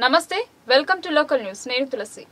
నమస్తే welcome to local news నేను తులసి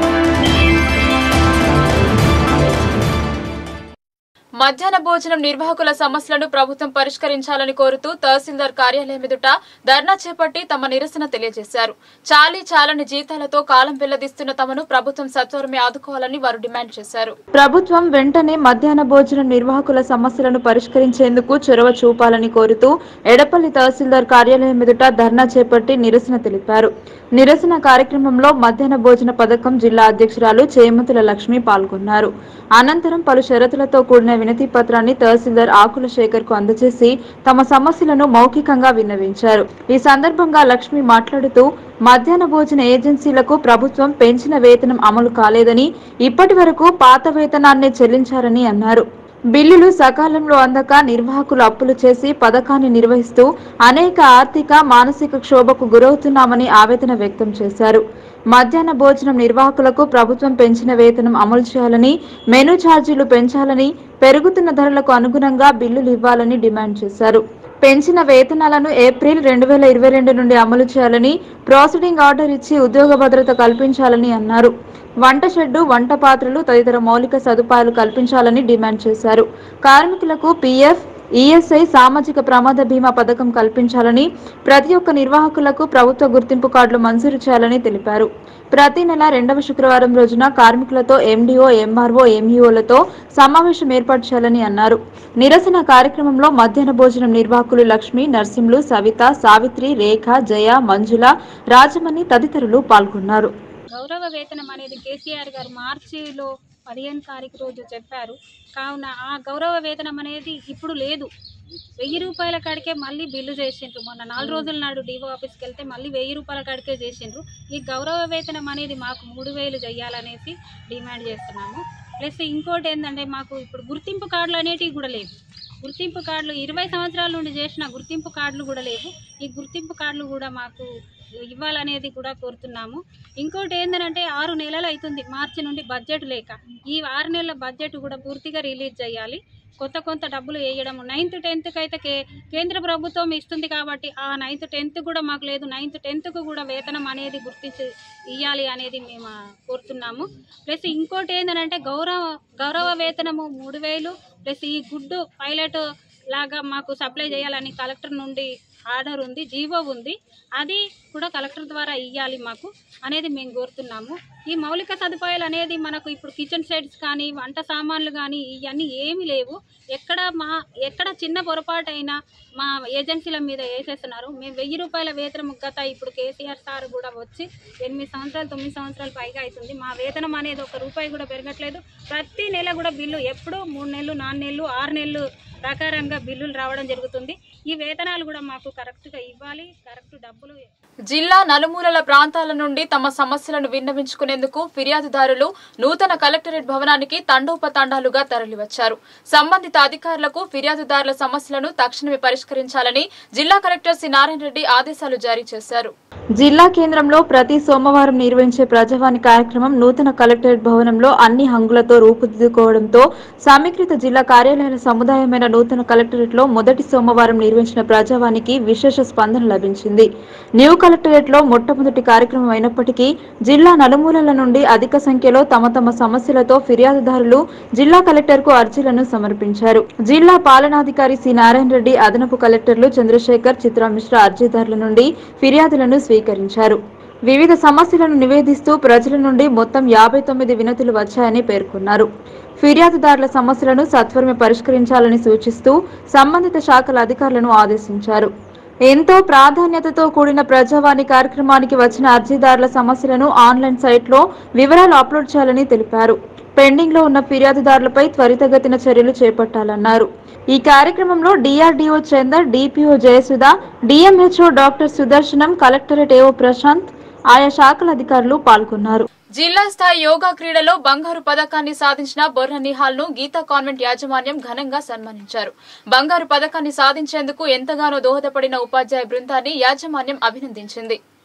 మధ్యాహ్న భోజనం నిర్వాహకుల సమస్యలను ప్రభుత్వం పరిష్కరించాలని కోరుతూ తహసీల్దార్ కార్యాలయం ఎదుట ధర్నా చేపట్టి తమ నిరసన తెలియజేశారు చాలీ చాలని జీతాలతో కాలం వెల్లదిస్తున్న తమను ప్రభుత్వం సత్వరమే ఆదుకోవాలని వారు డిమాండ్ చేశారు ప్రభుత్వం వెంటనే మధ్యాహ్న భోజనం నిర్వాహకుల సమస్యలను పరిష్కరించేందుకు చొరవ చూపాలని కోరుతూ ఎడపల్లి తహసీల్దార్ కార్యాలయం ఎదుట ధర్నా చేపట్టి నిరసన తెలిపారు నిరసన కార్యక్రమంలో మధ్యాహ్న భోజన పథకం జిల్లా అధ్యక్షురాలు చేమంతుల లక్ష్మి పాల్గొన్నారు అనంతరం పలు షరతులతో కూడిన వినతి పత్రాన్ని తహసీల్దార్ ఆకుల శేఖర్ కు అందజేసి తమ సమస్యలను మౌఖికంగా విన్నవించారు ఈ సందర్భంగా లక్ష్మి మాట్లాడుతూ మధ్యాహ్న భోజన ఏజెన్సీలకు ప్రభుత్వం పెంచిన వేతనం అమలు కాలేదని ఇప్పటి వరకు పాత వేతనాన్నే చెల్లించారని అన్నారు బిల్లులు సకాలంలో అందక నిర్వాహకులు అప్పులు చేసి పథకాన్ని నిర్వహిస్తూ అనేక ఆర్థిక మానసిక క్షోభకు గురవుతున్నామని ఆవేదన వ్యక్తం చేశారు మధ్యాహ్న భోజనం నిర్వాహకులకు ప్రభుత్వం పెంచిన వేతనం అమలు చేయాలని మెనూ ఛార్జీలు పెంచాలని పెరుగుతున్న ధరలకు అనుగుణంగా బిల్లులు ఇవ్వాలని డిమాండ్ చేశారు పెంచిన వేతనాలను ఏప్రిల్ రెండు వేల ఇరవై రెండు నుండి అమలు చేయాలని ప్రాసిడింగ్ ఆర్డర్ ఇచ్చి ఉద్యోగ భద్రత కల్పించాలని అన్నారు వంట షెడ్డు వంట పాత్రలు తదితర మౌలిక సదుపాయాలు కల్పించాలని డిమాండ్ చేశారు కార్మికులకు పీఎఫ్ ఈఎస్ఐ సామాజిక ప్రమాద బీమా పథకం కల్పించాలని ప్రతి ఒక్క నిర్వాహకులకు ప్రభుత్వ గుర్తింపు కార్డులు మంజూరు చేయాలని తెలిపారు ప్రతి నెల రెండవ శుక్రవారం రోజున కార్మికులతో ఎండీఓ ఎంఆర్ఓ ఎంఈఓలతో సమావేశం ఏర్పాటు చేయాలని అన్నారు నిరసన కార్యక్రమంలో మధ్యాహ్న భోజనం నిర్వాహకులు లక్ష్మి నర్సింలు సవిత సావిత్రి రేఖ జయ మంజుల రాజమణి తదితరులు పాల్గొన్నారు గౌరవ వేతనం అనేది కేసీఆర్ గారు మార్చిలో పదిహేను తారీఖు రోజు చెప్పారు కావున ఆ గౌరవ వేతనం అనేది ఇప్పుడు లేదు వెయ్యి రూపాయల కాడికే మళ్ళీ బిల్లు చేసిండ్రు మొన్న నాలుగు రోజుల నాడు డీఓ ఆఫీస్కి వెళ్తే మళ్ళీ వెయ్యి రూపాయల కాడికే చేసిండ్రు ఈ గౌరవ వేతనం అనేది మాకు మూడు వేలు చేయాలనేసి డిమాండ్ చేస్తున్నాము ప్లస్ ఇంకోటి ఏంటంటే మాకు ఇప్పుడు గుర్తింపు కార్డులు అనేటివి కూడా లేవు గుర్తింపు కార్డులు ఇరవై సంవత్సరాల నుండి చేసిన గుర్తింపు కార్డులు కూడా లేవు ఈ గుర్తింపు కార్డులు కూడా మాకు ఇవ్వాలనేది కూడా కోరుతున్నాము ఇంకోటి ఏంటంటే ఆరు నెలలు అవుతుంది మార్చి నుండి బడ్జెట్ లేక ఈ ఆరు నెలల బడ్జెట్ కూడా పూర్తిగా రిలీజ్ చేయాలి కొత్త కొంత డబ్బులు వేయడం నైన్త్ టెన్త్కి అయితే కే కేంద్ర ప్రభుత్వం ఇస్తుంది కాబట్టి ఆ నైన్త్ టెన్త్ కూడా మాకు లేదు నైన్త్ టెన్త్కు కూడా వేతనం అనేది గుర్తించి ఇవ్వాలి అనేది మేము ఆ, కోరుతున్నాము ప్లస్ ఇంకోటి ఏంటంటే గౌరవ గౌరవ వేతనము మూడు వేలు ప్లస్ ఈ గుడ్డు పైలట్ లాగా మాకు సప్లై చేయాలని కలెక్టర్ నుండి ఆర్డర్ ఉంది జీవో ఉంది అది కూడా కలెక్టర్ ద్వారా ఇవ్వాలి మాకు అనేది మేము కోరుతున్నాము ఈ మౌలిక సదుపాయాలు అనేది మనకు ఇప్పుడు కిచెన్ సెట్స్ కానీ వంట సామాన్లు కానీ ఇవన్నీ ఏమీ లేవు ఎక్కడ మా ఎక్కడ చిన్న పొరపాటు అయినా మా ఏజెన్సీల మీద వేసేస్తున్నారు మేము వెయ్యి రూపాయల వేతనం గత ఇప్పుడు కేసీఆర్ సార్ కూడా వచ్చి ఎనిమిది సంవత్సరాలు తొమ్మిది సంవత్సరాలు పైగా అవుతుంది మా వేతనం అనేది ఒక రూపాయి కూడా పెరగట్లేదు ప్రతి నెల కూడా బిల్లు ఎప్పుడు మూడు నెలలు నాలుగు నెలలు ఆరు నెలలు ప్రకారంగా బిల్లులు రావడం జరుగుతుంది ఈ వేతనాలు కూడా మాకు కరెక్ట్గా ఇవ్వాలి కరెక్ట్ డబ్బులు జిల్లా నలుమూలల ప్రాంతాల నుండి తమ సమస్యలను విన్నవించుకునేందుకు ఫిర్యాదుదారులు నూతన కలెక్టరేట్ భవనానికి తండోపతండాలుగా తరలివచ్చారు సంబంధిత అధికారులకు ఫిర్యాదుదారుల సమస్యలను తక్షణమే పరిష్కరించాలని జిల్లా కలెక్టర్ సి నారాయణ రెడ్డి ఆదేశాలు జారీ చేశారు జిల్లా కేంద్రంలో ప్రతి సోమవారం నిర్వహించే ప్రజావాణి కార్యక్రమం నూతన కలెక్టరేట్ భవనంలో అన్ని హంగులతో రూపుదిద్దుకోవడంతో సమీకృత జిల్లా కార్యాలయాల సముదాయమైన నూతన కలెక్టరేట్ లో మొదటి సోమవారం నిర్వహించిన ప్రజావానికి విశేష స్పందన లభించింది న్యూ కలెక్టరేట్ లో మొట్టమొదటి కార్యక్రమం అయినప్పటికీ జిల్లా నలుమూలల నుండి అధిక సంఖ్యలో తమ తమ సమస్యలతో ఫిర్యాదుదారులు జిల్లా కలెక్టర్ కు అర్జీలను సమర్పించారు జిల్లా పాలనాధికారి సి నారాయణ రెడ్డి అదనపు కలెక్టర్లు చంద్రశేఖర్ చిత్రా మిశ్రా అర్జీదారుల నుండి ఫిర్యాదులను స్వీకరించారు వివిధ సమస్యలను నివేదిస్తూ ప్రజల నుండి మొత్తం యాభై తొమ్మిది వినతులు వచ్చాయని పేర్కొన్నారు ఫిర్యాదుదారుల సమస్యలను సత్వరమే పరిష్కరించాలని సూచిస్తూ సంబంధిత శాఖల అధికారులను ఆదేశించారు ఎంతో ప్రాధాన్యతతో కూడిన ప్రజావాణి కార్యక్రమానికి వచ్చిన అర్జీదారుల సమస్యలను ఆన్లైన్ సైట్లో వివరాలు అప్లోడ్ చేయాలని తెలిపారు పెండింగ్ లో ఉన్న ఫిర్యాదుదారులపై త్వరితగతిన చర్యలు చేపట్టాలన్నారు ఈ కార్యక్రమంలో DRDO Chander DPO Jayasudha DMHO doctor Sudarshanam collectorate AO Prashanth ఆయా శాఖల అధికారులు పాల్గొన్నారు జిల్లా స్థాయి యోగా క్రీడలో బంగారు పథకాన్ని సాధించిన బొర్ర నిహాల్ ను గీతా కాన్వెంట్ యాజమాన్యం ఘనంగా సన్మానించారు బంగారు పథకాన్ని సాధించేందుకు ఎంతగానో దోహదపడిన ఉపాధ్యాయ బృందాన్ని యాజమాన్యం అభినందించింది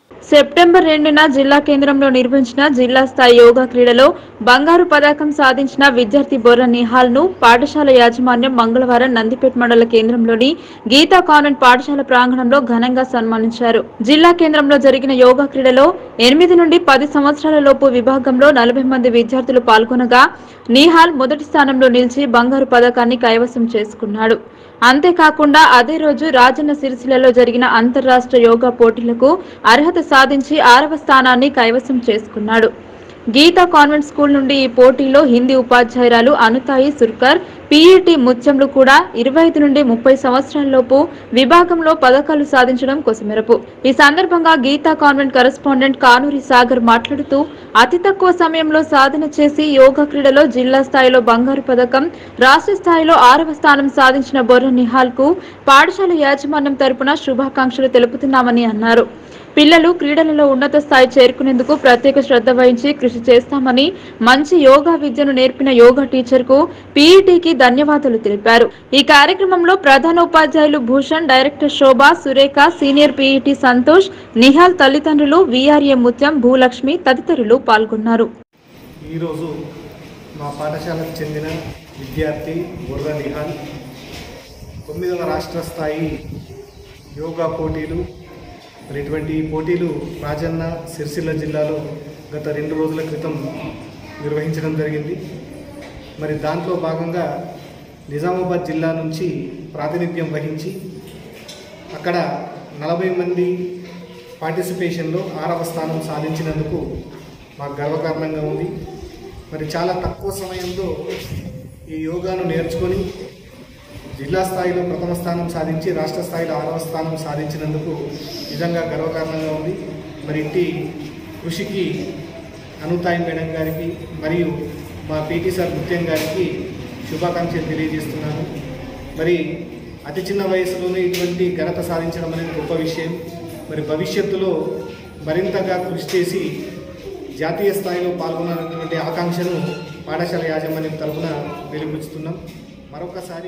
సెప్టెంబర్ రెండున జిల్లా కేంద్రంలో నిర్వహించిన జిల్లా స్థాయి యోగా క్రీడలో బంగారు పథకం సాధించిన విద్యార్థి బొర్ర నిహాల్ ను పాఠశాల యాజమాన్యం మంగళవారం నందిపేట మండల కేంద్రంలోని గీతా కాన్వెంట్ పాఠశాల ప్రాంగణంలో ఘనంగా సన్మానించారు జిల్లా కేంద్రంలో జరిగిన యోగా క్రీడలో ఎనిమిది నుండి పది సంవత్సరాల లోపు విభాగంలో నలభై మంది విద్యార్థులు పాల్గొనగా నిహాల్ మొదటి స్థానంలో నిలిచి బంగారు పథకాన్ని కైవసం చేసుకున్నాడు అంతేకాకుండా అదే రోజు రాజన్న సిరిసిల్లలో జరిగిన అంతర్రాష్ట్ర యోగా పోటీలకు అర్హత సాధించి ఆరవ స్థానాన్ని కైవసం చేసుకున్నాడు గీతా కాన్వెంట్ స్కూల్ నుండి ఈ పోటీలో హిందీ ఉపాధ్యాయురాలు అనుతాయి సుర్కర్ పీఈటీ ముత్యంలు కూడా ఇరవై ఐదు నుండి ముప్పై సంవత్సరాలలోపు విభాగంలో పథకాలు సాధించడం కొసమెరపు ఈ సందర్భంగా గీతా కాన్వెంట్ కరెస్పాండెంట్ కానూరి సాగర్ మాట్లాడుతూ అతి తక్కువ సమయంలో సాధన చేసి యోగా క్రీడలో జిల్లా స్థాయిలో బంగారు పథకం రాష్ట్ర స్థాయిలో ఆరవ స్థానం సాధించిన బొర్ర నిహాల్ కు పాఠశాల యాజమాన్యం తరపున శుభాకాంక్షలు తెలుపుతున్నామని అన్నారు పిల్లలు క్రీడలలో ఉన్నత స్థాయి చేరుకునేందుకు ప్రత్యేక శ్రద్ధ వహించి కృషి చేస్తామని మంచి యోగా విద్యను నేర్పిన యోగా టీచర్ కు పీఈటీకి ధన్యవాదాలు తెలిపారు ఈ కార్యక్రమంలో ప్రధాన ఉపాధ్యాయులు Bhushan director Shobha Surekha senior PET Santosh Nihal తల్లిదండ్రులు వీఆర్ఏ ముత్యం భూలక్ష్మి తదితరులు పాల్గొన్నారు ఈరోజు మా పాఠశాలకు చెందిన విద్యార్థి బుర్ర నిహాల్ తొమ్మిదవ రాష్ట్ర స్థాయి యోగా పోటీలు మరి ఇటువంటి పోటీలు రాజన్న సిరిసిల్ల జిల్లాలో గత రెండు రోజుల క్రితం నిర్వహించడం జరిగింది మరి దాంట్లో భాగంగా నిజామాబాద్ జిల్లా నుంచి ప్రాతినిధ్యం వహించి అక్కడ నలభై మంది పార్టిసిపేషన్లో ఆరవ స్థానం సాధించినందుకు మాకు గర్వకారణంగా ఉంది మరి చాలా తక్కువ సమయంలో ఈ యోగాను నేర్చుకొని జిల్లా స్థాయిలో ప్రథమ స్థానం సాధించి రాష్ట్ర స్థాయిలో ఆరవ స్థానం సాధించినందుకు నిజంగా గర్వకారణంగా ఉంది మరి ఇంటి కృషికి అనుతాయి మేడం గారికి మరియు మా పీటీ సార్ ముత్యం గారికి శుభాకాంక్షలు తెలియజేస్తున్నాను మరి అతి చిన్న వయసులోనే ఇటువంటి ఘనత సాధించడం అనేది గొప్ప విషయం మరి భవిష్యత్తులో మరింతగా కృషి చేసి జాతీయ స్థాయిలో పాల్గొనాలన్నటువంటి ఆకాంక్షను పాఠశాల యాజమాన్యం తరఫున వెలిబుచ్చుతున్నాం మరొకసారి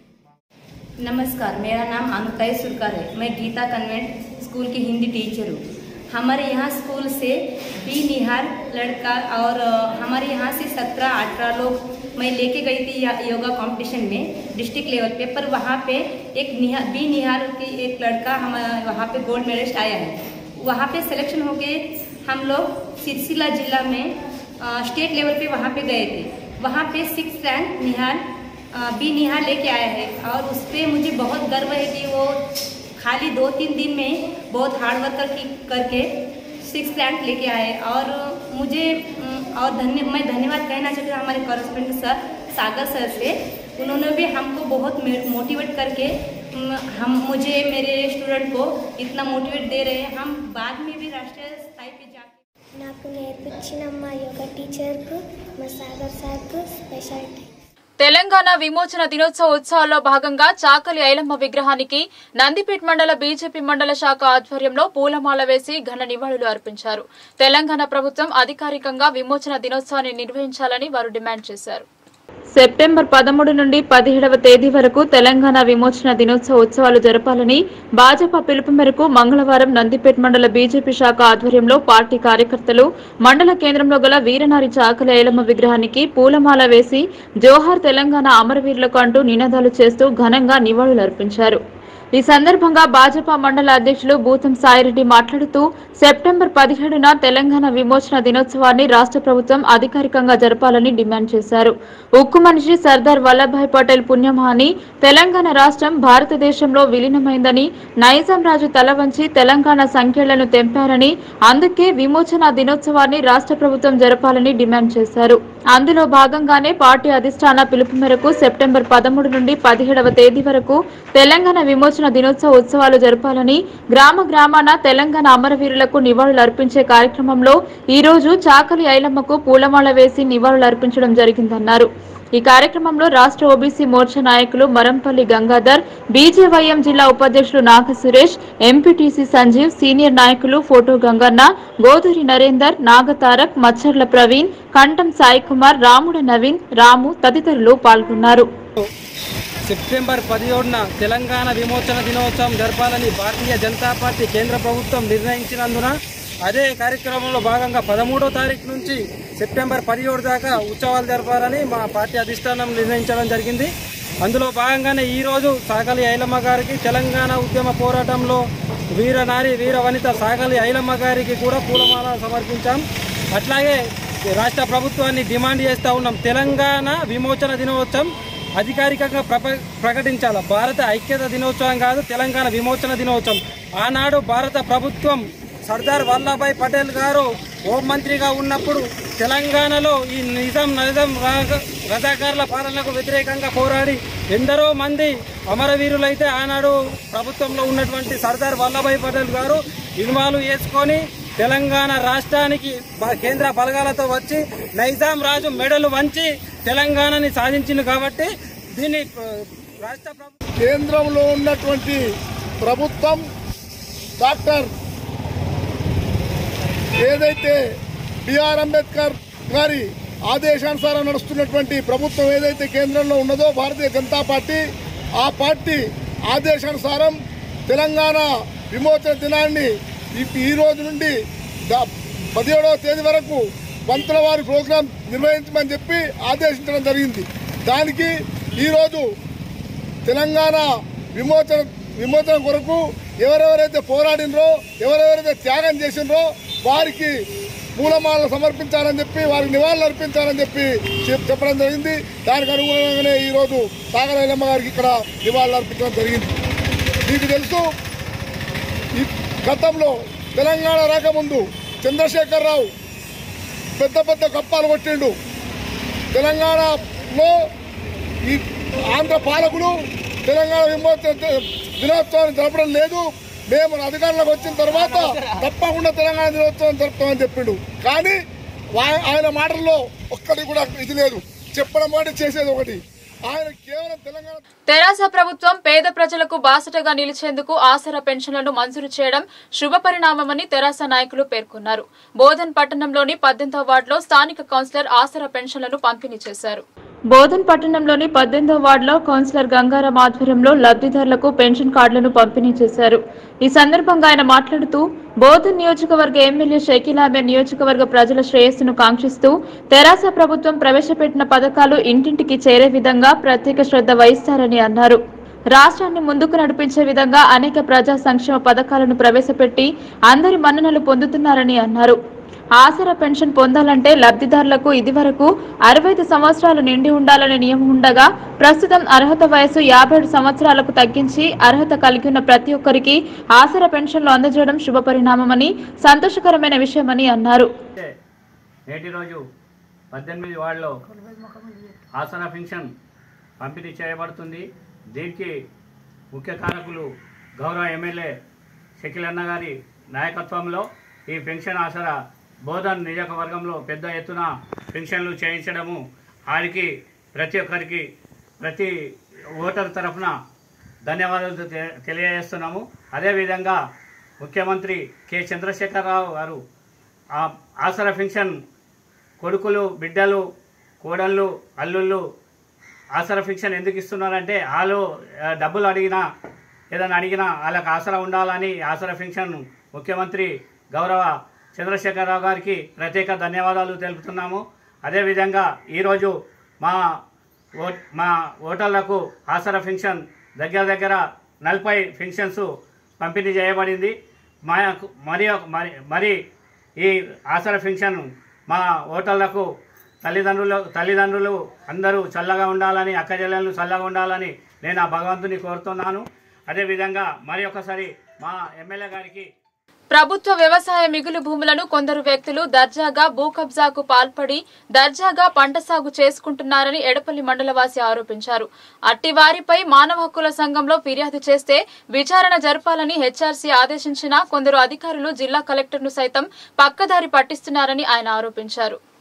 नमस्कार मेरा नाम अनुताई सुरकार है मैं गीता कन्वेंट स्कूल की हिंदी टीचर हूँ हमारे यहाँ स्कूल से बी निहार लड़का और अ, हमारे यहाँ से सत्रह अठारह लोग मैं लेके गई थी या- योगा कंपटीशन में डिस्ट्रिक्ट लेवल पे पर वहाँ पे एक निहार बी निहार की एक लड़का हम वहाँ पे गोल्ड मेडलिस्ट आया है वहाँ पे सिलेक्शन होके हम लोग सिरसिला जिला में अ, स्टेट लेवल पे वहाँ पे गए थे वहाँ पे सिक्स रैंक निहार अ, बी निहार लेके आया है और उस पर मुझे बहुत गर्व है कि वो खाली दो तीन दिन में बहुत हार्ड वर्क करके करके सिक्स रैंक लेके आए और मुझे अम, और धन्य मैं धन्यवाद कहना चाहती हूँ हमारे कॉरेस्पेंडेंट सर सागर सर से उन्होंने भी हमको बहुत मोटिवेट करके अम, हम मुझे मेरे स्टूडेंट को इतना मोटिवेट दे रहे हैं हम बाद में भी राष्ट्रीय स्थाई पे जाके నాకు నేర్పించిన మా యోగా టీచర్కు మా సాగర్ సార్కు స్పెషల్ థ్యాంక్స్ తెలంగాణ విమోచన దినోత్సవ ఉత్సవాల్లో భాగంగా చాకలి ఐలమ్మ విగ్రహానికి నందిపేట్ మండల బీజేపీ మండల శాఖ ఆధ్వర్యంలో పూలమాల వేసి ఘన నివాళులు అర్పించారు తెలంగాణ ప్రభుత్వం అధికారికంగా విమోచన దినోత్సవాన్ని నిర్వహించాలని వారు డిమాండ్ చేశారు సెప్టెంబర్ పదమూడు నుండి పదిహేడవ తేదీ వరకు తెలంగాణ విమోచన దినోత్సవ ఉత్సవాలు జరపాలని భాజపా పిలుపు మేరకు మంగళవారం నందిపేట్ మండల బీజేపీ శాఖ ఆధ్వర్యంలో పార్టీ కార్యకర్తలు మండల కేంద్రంలో గల వీరనారి చాకలి ఐలమ్మ విగ్రహానికి పూలమాల వేసి జోహార్ తెలంగాణ అమరవీరులకు అంటూ నినాదాలు చేస్తూ ఘనంగా నివాళులర్పించారు ఈ సందర్భంగా భాజపా మండల అధ్యక్షులు బూతం సాయిరెడ్డి మాట్లాడుతూ సెప్టెంబర్ పదిహేడున తెలంగాణ విమోచన దినోత్సవాన్ని రాష్ట్ర ప్రభుత్వం అధికారికంగా జరపాలని డిమాండ్ చేశారు ఉక్కు మనిషి సర్దార్ వల్లభాయ్ పటేల్ పుణ్యమాని తెలంగాణ రాష్ట్రం భారతదేశంలో విలీనమైందని నైజాం రాజు తల వంచి తెలంగాణ సంఖ్యలను తెంపారని అందుకే విమోచన దినోత్సవాన్ని రాష్ట్ర ప్రభుత్వం జరపాలని డిమాండ్ చేశారు అందులో భాగంగానే పార్టీ అధిష్టాన పిలుపు మేరకు సెప్టెంబర్ పదమూడు నుండి పదిహేడవ తేదీ వరకు తెలంగాణ విమోచన దినోత్సవ ఉత్సవాలు జరపాలని గ్రామ గ్రామాన తెలంగాణ అమరవీరులకు నివాళులు అర్పించే కార్యక్రమంలో ఈ రోజు చాకలి ఐలమ్మకు పూలమాల వేసి నివాళులు అర్పించడం జరిగిందన్నారు ఈ కార్యక్రమంలో రాష్ట్ర ఓబీసీ మోర్చా నాయకులు మరంపల్లి గంగాధర్ బీజేవైఎం జిల్లా ఉపాధ్యక్షులు నాగ సురేష్ ఎంపీటీసీ సంజీవ్ సీనియర్ నాయకులు ఫోటో గంగన్న గోధురి నరేందర్ నాగతారక్ మచ్చర్ల ప్రవీణ్ కంఠం సాయి కుమార్ రాముడు నవీన్ రాము తదితరులు పాల్గొన్నారు సెప్టెంబర్ పదిహేడున తెలంగాణ విమోచన దినోత్సవం జరపాలని భారతీయ జనతా పార్టీ కేంద్ర ప్రభుత్వం నిర్ణయించినందున అదే కార్యక్రమంలో భాగంగా పదమూడో తారీఖు నుంచి సెప్టెంబర్ పదిహేడు దాకా ఉత్సవాలు జరపాలని మా పార్టీ అధిష్టానం నిర్ణయించడం జరిగింది అందులో భాగంగానే ఈరోజు సాగలి ఐలమ్మ గారికి తెలంగాణ ఉద్యమ పోరాటంలో వీర నారి వీర వనిత సాగలి ఐలమ్మ గారికి కూడా పూలమాల సమర్పించాం అట్లాగే రాష్ట్ర ప్రభుత్వాన్ని డిమాండ్ చేస్తూ ఉన్నాం తెలంగాణ విమోచన దినోత్సవం అధికారికంగా ప్రప ప్రకటించాలి భారత ఐక్యత దినోత్సవం కాదు తెలంగాణ విమోచన దినోత్సవం ఆనాడు భారత ప్రభుత్వం సర్దార్ వల్లభాయ్ పటేల్ గారు హోం మంత్రిగా ఉన్నప్పుడు తెలంగాణలో ఈ నిజాం నిజాం రా- రజాకారుల పాలనకు వ్యతిరేకంగా పోరాడి ఎందరో మంది అమరవీరులైతే ఆనాడు ప్రభుత్వంలో ఉన్నటువంటి సర్దార్ వల్లభాయ్ పటేల్ గారు ఇన్వాల్వ్ చేసుకొని తెలంగాణ రాష్ట్రానికి బ- కేంద్ర బలగాలతో వచ్చి నైజాం రాజు మెడలు వంచి తెలంగాణని సాధించింది కాబట్టి దీన్ని ఆ, రాష్ట్ర ప్రభుత్వం కేంద్రంలో ఉన్నటువంటి ప్రభుత్వం డాక్టర్ ఏదైతే బిఆర్ అంబేద్కర్ గారి ఆదేశానుసారం నడుస్తున్నటువంటి ప్రభుత్వం ఏదైతే కేంద్రంలో ఉన్నదో భారతీయ జనతా పార్టీ ఆ పార్టీ ఆదేశానుసారం తెలంగాణ విమోచన దినాన్ని ఈ- ఈ రోజు నుండి ద- పదిహేడవ తేదీ వరకు పంతుల వారి ప్రోగ్రాం నిర్వహించమని చెప్పి ఆదేశించడం జరిగింది దానికి ఈరోజు తెలంగాణ విమోచన విమోచన కొరకు ఎవరెవరైతే పోరాడినరో ఎవరెవరైతే త్యాగం చేసినరో వారికి పూలమాలలు సమర్పించాలని చెప్పి వారికి నివాళులు అర్పించాలని చెప్పి చెప్- చెప్పడం జరిగింది దానికి అనుగుణంగానే ఈరోజు సాగరైలమ్మ గారికి ఇక్కడ నివాళులు అర్పించడం జరిగింది మీకు తెలుసు ఈ గతంలో తెలంగాణ రాకముందు చంద్రశేఖరరావు పెద్ద పెద్ద కప్పాలు కొట్టిండు తెలంగాణలో ఈ ఆంధ్ర పాలకులు తెలంగాణ విమోచన ది- దినోత్సవాన్ని జరపడం లేదు మేము అధికారంలోకి వచ్చిన తర్వాత తప్పకుండా తెలంగాణ దినోత్సవం జరుపుతామని చెప్పిండు కానీ వా- ఆయన మాటల్లో ఒక్కటి కూడా ఇది లేదు చెప్పడం ఒకటి చేసేది ఒకటి ఆయన కేవలం తెలంగాణ తెరాస ప్రభుత్వం పేద ప్రజలకు బాసటగా నిలిచేందుకు ఆసరా పెన్షన్లను మంజూరు చేయడం శుభ పరిణామమని తెరాస నాయకులు పేర్కొన్నారు బోధన్ పట్టణంలోని పద్దెనిమిదవ వార్డులో స్థానిక కౌన్సిలర్ ఆసరా పెన్షన్లను పంపిణీ చేశారు బోధన్ పట్టణంలోని పద్దెనిమిదవ వార్డులో కౌన్సిలర్ గంగారాం ఆధ్వర్యంలో లబ్ధిదారులకు పెన్షన్ కార్డులను పంపిణీ చేశారు ఈ సందర్భంగా ఆయన మాట్లాడుతూ బోధన్ నియోజకవర్గ ఎమ్మెల్యే షకీల్ అహ్మద్ నియోజకవర్గ ప్రజల శ్రేయస్సును కాంక్షిస్తూ తెరాస ప్రభుత్వం ప్రవేశపెట్టిన పథకాలు ఇంటింటికి చేరే విధంగా ప్రత్యేక శ్రద్ధ వహిస్తారని అన్నారు రాష్ట్రాన్ని ముందుకు నడిపించే విధంగా అనేక ప్రజా సంక్షేమ పథకాలను ప్రవేశపెట్టి అందరి మన్ననలు పొందుతున్నారని అన్నారు ఆసరా పెన్షన్ పొందాలంటే లబ్ధిదారులకు ఇదివరకు అరవై ఐదు సంవత్సరాలు నిండి ఉండాలనే నియమం ఉండగా ప్రస్తుతం అర్హత వయసు యాభై ఏడు సంవత్సరాలకు తగ్గించి అర్హత కలిగి ఉన్న ప్రతి ఒక్కరికి ఆసరా పెన్షన్లు అందజేయడం శుభపరిణామమని సంతోషకరమైన విషయమని అన్నారు అయితే నేటి రోజు పద్దెనిమిది వార్డులో ఆసరా పెన్షన్ పంపిణీ చేయబడుతుంది దీనికి ముఖ్య కారకులు గౌరవ ఎమ్మెల్యే షకీల్ అన్న గారి నాయకత్వంలో ఈ పెన్షన్ ఆసరా బోధన్ నియోజకవర్గంలో పెద్ద ఎత్తున పెన్షన్లు చేయించడము వారికి ప్రతి ఒక్కరికి ప్రతి ఓటర్ తరఫున ధన్యవాదాలు తె- తెలియజేస్తున్నాము అదేవిధంగా ముఖ్యమంత్రి కె చంద్రశేఖరరావు గారు ఆ ఆసరా పెన్షన్ కొడుకులు బిడ్డలు కోడళ్ళు అల్లుళ్ళు ఆసరా ఫిక్షన్ ఎందుకు ఇస్తున్నారంటే వాళ్ళు ఆ, డబ్బులు అడిగినా ఏదైనా అడిగినా వాళ్ళకి ఆసరా ఉండాలని ఆసరా ఫిక్షన్ ముఖ్యమంత్రి గౌరవ చంద్రశేఖరరావు గారికి ప్రత్యేక ధన్యవాదాలు తెలుపుతున్నాము అదేవిధంగా ఈరోజు మా ఓ మా ఓటర్లకు ఆసరా ఫిక్షన్ దగ్గర దగ్గర నలభై ఫిక్షన్స్ పంపిణీ చేయబడింది మా మరి మరి మరి ఈ ఆసరా ఫిక్షన్ మా ఓటర్లకు తల్లిదండ్రులు తల్లిదండ్రులు అందరూ చల్లగా ఉండాలని అక్క చెల్లెళ్ళు చల్లగా ఉండాలని నేను ఆ భగవంతుని కోరుతున్నాను అదేవిధంగా మరి ఒకసారి మా ఎమ్మెల్యే గారికి ప్రభుత్వ వ్యవసాయ మిగులు భూములను కొందరు వ్యక్తులు దర్జాగా భూ కబ్జాకు పాల్పడి దర్జాగా పంట సాగు చేసుకుంటున్నారని ఎడపల్లి మండలవాసి ఆరోపించారు అట్టి వారిపై మానవ హక్కుల సంఘంలో ఫిర్యాదు చేస్తే విచారణ జరపాలని హెచ్ఆర్సీ ఆదేశించినా కొందరు అధికారులు జిల్లా కలెక్టర్ను సైతం పక్కదారి పట్టిస్తున్నారని ఆయన ఆరోపించారు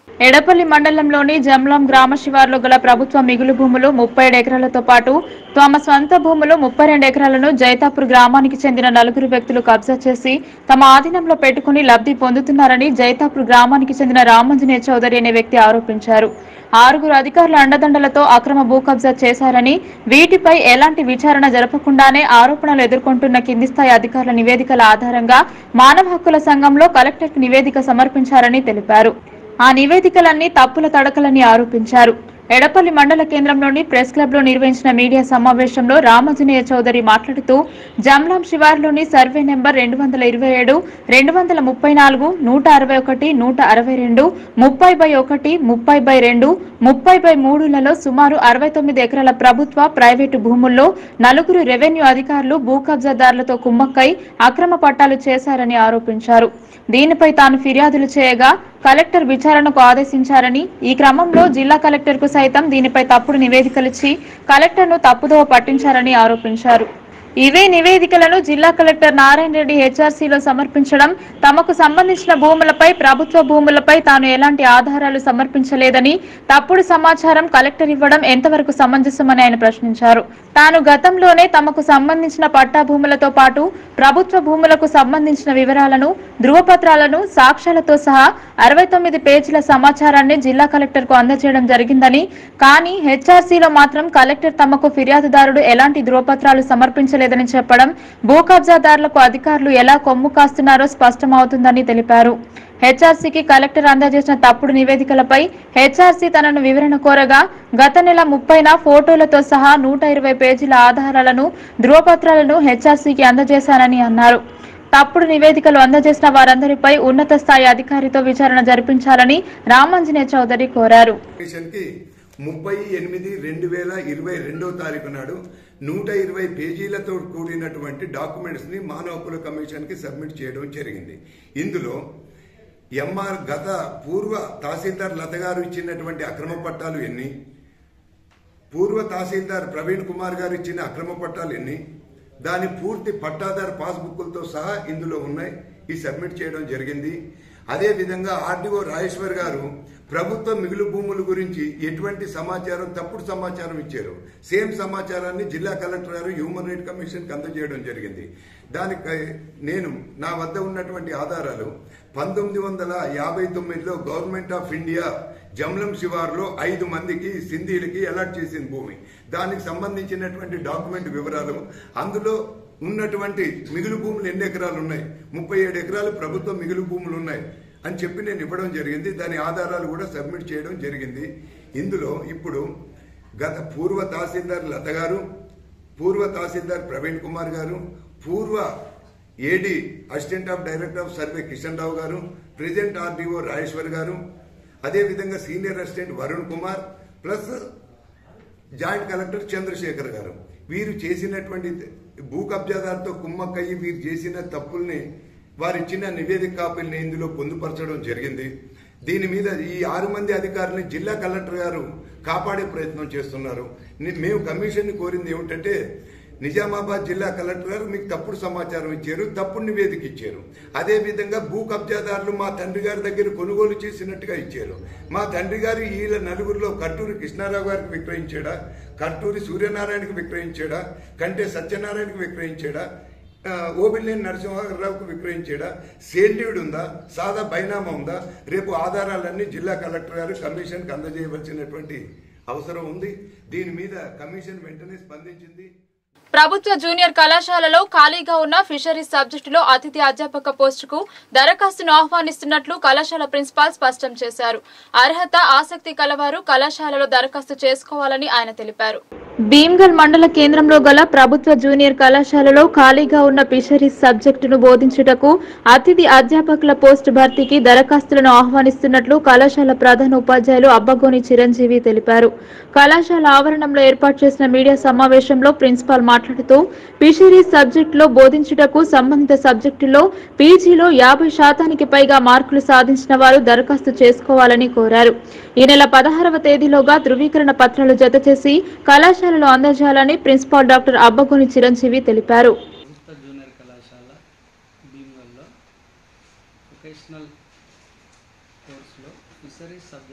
ఎడపల్లి మండలంలోని జమ్లాం గ్రామ శివార్లో గల ప్రభుత్వ మిగులు భూములు ముప్పై ఏడు ఎకరాలతో పాటు తమ స్వంత భూములు ముప్పై రెండు ఎకరాలను జైతాపూర్ గ్రామానికి చెందిన నలుగురు వ్యక్తులు కబ్జా చేసి తమ ఆధీనంలో పెట్టుకుని లబ్ధి పొందుతున్నారని జైతాపూర్ గ్రామానికి చెందిన రామంజనేయ చౌదరి అనే వ్యక్తి ఆరోపించారు ఆరుగురు అధికారుల అండదండలతో అక్రమ భూ కబ్జా చేశారని వీటిపై ఎలాంటి విచారణ జరపకుండానే ఆరోపణలు ఎదుర్కొంటున్న కింది స్థాయి అధికారుల నివేదికల ఆధారంగా మానవ హక్కుల సంఘంలో కలెక్టర్కు నివేదిక సమర్పించారని తెలిపారు ఆ నివేదికలన్నీ తప్పుల తడకలని ఆరోపించారు ఎడపల్లి మండల కేంద్రంలోని ప్రెస్ క్లబ్ లో నిర్వహించిన మీడియా సమావేశంలో రామజనేయ చౌదరి మాట్లాడుతూ జమ్లాం శివార్లోని సర్వే నెంబర్ రెండు వందల ఇరవై ఏడు రెండు వందల ముప్పై నాలుగు నూట అరవై ఒకటి నూట అరవై రెండు ముప్పై బై ఒకటి ముప్పై బై రెండు ముప్పై బై మూడులలో సుమారు అరవై తొమ్మిది ఎకరాల ప్రభుత్వ ప్రైవేటు భూముల్లో నలుగురు రెవెన్యూ అధికారులు భూ కబ్జాదారులతో కుమ్మక్కై అక్రమ పట్టాలు చేశారని ఆరోపించారు దీనిపై తాను ఫిర్యాదులు చేయగా కలెక్టర్ విచారణకు ఆదేశించారని ఈ క్రమంలో జిల్లా కలెక్టర్కు సైతం దీనిపై తప్పుడు నివేదికలిచ్చి కలెక్టర్ను తప్పుదోవ పట్టించారని ఆరోపించారు ఇవే నివేదికలను జిల్లా కలెక్టర్ నారాయణ రెడ్డి హెచ్ఆర్సీలో సమర్పించడం తమకు సంబంధించిన భూములపై ప్రభుత్వ భూములపై తాను ఎలాంటి ఆధారాలు సమర్పించలేదని తప్పుడు సమాచారం కలెక్టర్ ఇవ్వడం ఎంతవరకు సమంజసమని ఆయన ప్రశ్నించారు తాను గతంలోనే తమకు సంబంధించిన పట్టా భూములతో పాటు ప్రభుత్వ భూములకు సంబంధించిన వివరాలను ధృవపత్రాలను సాక్ష్యాలతో సహా అరవై తొమ్మిది పేజీల సమాచారాన్ని జిల్లా కలెక్టర్ కు అందజేయడం జరిగిందని కానీ హెచ్ఆర్సీలో మాత్రం కలెక్టర్ తమకు ఫిర్యాదుదారుడు ఎలాంటి ధృవపత్రాలు సమర్పించలేదని చెప్పడం భూ కబ్జాదారులకు అధికారులు ఎలా కొమ్ము కాస్తున్నారో స్పష్టమవుతుందని తెలిపారు హెచ్ఆర్సీకి కలెక్టర్ అందజేసిన తప్పుడు నివేదికలపై హెచ్ఆర్సీ తనను వివరణ కోరగా గత నెల ముప్పైన ఫోటోలతో సహా నూట ఇరవై పేజీల ఆధారాలను ధృవపత్రాలను హెచ్ఆర్సీకి అందజేశానని అన్నారు తప్పుడు నివేదికలు అందజేసిన వారందరిపై ఉన్నత స్థాయి అధికారితో విచారణ జరిపించాలని రామంజనే చౌదరి కోరారు కి ముప్పై ఎనిమిది రెండు వేల ఇరవై రెండో తారీఖు నాడు నూట ఇరవై పేజీలతో కూడినటువంటి డాక్యుమెంట్స్ ని మానవ హక్కుల కమిషన్ కి సబ్మిట్ చేయడం జరిగింది ఇందులో ఎంఆర్ గత పూర్వ తహసీల్దార్ లత గారు ఇచ్చినటువంటి అక్రమ పట్టాలు ఎన్ని పూర్వ తహసీల్దార్ ప్రవీణ్ కుమార్ గారు ఇచ్చిన అక్రమ పట్టాలు ఎన్ని దాని పూర్తి పట్టాదారు పాస్బుక్లతో సహా ఇందులో ఉన్నాయి ఈ సబ్మిట్ చేయడం జరిగింది అదే విధంగా ఆర్డీఓ రాజేశ్వర్ గారు ప్రభుత్వ మిగులు భూముల గురించి ఎటువంటి సమాచారం తప్పుడు సమాచారం ఇచ్చారు సేమ్ సమాచారాన్ని జిల్లా కలెక్టర్ గారు హ్యూమన్ రైట్ కమిషన్ కి అందజేయడం జరిగింది దానికి నేను నా వద్ద ఉన్నటువంటి ఆధారాలు పంతొమ్మిది వందల యాభై తొమ్మిదిలో గవర్నమెంట్ ఆఫ్ ఇండియా జమ్లం శివార్లో ఐదు మందికి సింధీలకి అలాట్ చేసింది భూమి దానికి సంబంధించినటువంటి డాక్యుమెంట్ వివరాలు అందులో ఉన్నటువంటి మిగులు భూములు ఎన్ని ఎకరాలు ఉన్నాయి ముప్పై ఏడు ఎకరాలు ప్రభుత్వ మిగులు భూములు ఉన్నాయి అని చెప్పి నేను ఇవ్వడం జరిగింది దాని ఆధారాలు కూడా సబ్మిట్ చేయడం జరిగింది ఇందులో ఇప్పుడు గత పూర్వ తహసీల్దార్ లత గారు పూర్వ తహసీల్దార్ ప్రవీణ్ కుమార్ గారు పూర్వ AD assistant of director of survey Kishan Rao గారు ప్రెసిడెంట్ ఆర్డీఓ రాజేశ్వర్ గారు అదేవిధంగా senior assistant Varun Kumar plus joint collector Chandrashekar గారు వీరు చేసినటువంటి భూ కబ్జాదారుతో కుమ్మక్కయ్యి వీరు చేసిన తప్పుల్ని వారు ఇచ్చిన నివేదిక కాపీల్ని ఇందులో పొందుపరచడం జరిగింది దీని మీద ఈ ఆరు మంది అధికారులని జిల్లా కలెక్టర్ గారు కాపాడే ప్రయత్నం చేస్తున్నారు ని- మేము కమిషన్ కోరింది ఏమిటంటే నిజామాబాద్ జిల్లా కలెక్టర్ గారు మీకు తప్పుడు సమాచారం ఇచ్చారు తప్పుడు నివేదిక ఇచ్చారు అదే విధంగా భూ కబ్జాదారులు మా తండ్రి గారి దగ్గర కొనుగోలు చేసినట్టుగా ఇచ్చారు మా తండ్రి గారు వీళ్ళ నలుగురిలో కట్టూరి కృష్ణారావు గారికి విక్రయించాడా కట్టూరి సూర్యనారాయణకి విక్రయించాడా కంటే సత్యనారాయణకి విక్రయించాడా ఆ, ఓబిల్లేని నరసింహారావుకు విక్రయించాడా సేల్డ్యూడ్ ఉందా సాదా బైనామా ఉందా రేపు ఆధారాలన్నీ జిల్లా కలెక్టర్ గారు కమిషన్కి అందజేయవలసినటువంటి అవసరం ఉంది దీని మీద కమిషన్ వెంటనే స్పందించింది ప్రభుత్వ జూనియర్ కళాశాలలో ఖాళీగా ఉన్న ఫిషరీస్ సబ్జెక్టులో అతిథి అధ్యాపక పోస్టుకు దరఖాస్తును ఆహ్వానిస్తున్నట్లు కళాశాల ప్రిన్సిపాల్ స్పష్టం చేశారు అర్హత ఆసక్తి కలవారు కళాశాలలో దరఖాస్తు చేసుకోవాలని ఆయన తెలిపారు భీమ్గల్ మండల కేంద్రంలో గల ప్రభుత్వ జూనియర్ కళాశాలలో ఖాళీగా ఉన్న ఫిషరీస్ సబ్జెక్టును బోధించుటకు అతిథి అధ్యాపకుల పోస్టు భర్తీకి దరఖాస్తులను ఆహ్వానిస్తున్నట్లు కళాశాల ప్రధాన ఉపాధ్యాయులు అబ్బగోని చిరంజీవి తెలిపారు కళాశాల ఆవరణంలో ఏర్పాటు చేసిన మీడియా సమావేశంలో ప్రిన్సిపాల్ మాట్లాడుతూ ఫిషరీస్ సబ్జెక్టులో బోధించుటకు సంబంధిత సబ్జెక్టులో పీజీలో యాభై శాతానికి పైగా మార్కులు సాధించిన వారు దరఖాస్తు చేసుకోవాలని కోరారు ఈ నెల పదహారవ తేదీలోగా ధృవీకరణ పత్రాలు జత చేసి కళాశాలలో అందజేయాలని ప్రిన్సిపాల్ డాక్టర్ అబ్బగోని చిరంజీవి తెలిపారు ప్రభుత్వ జూనియర్ కళాశాల భీమ్గల్లో వొకేషనల్ కోర్సులో ఫిషరీస్ సబ్జెక్ట్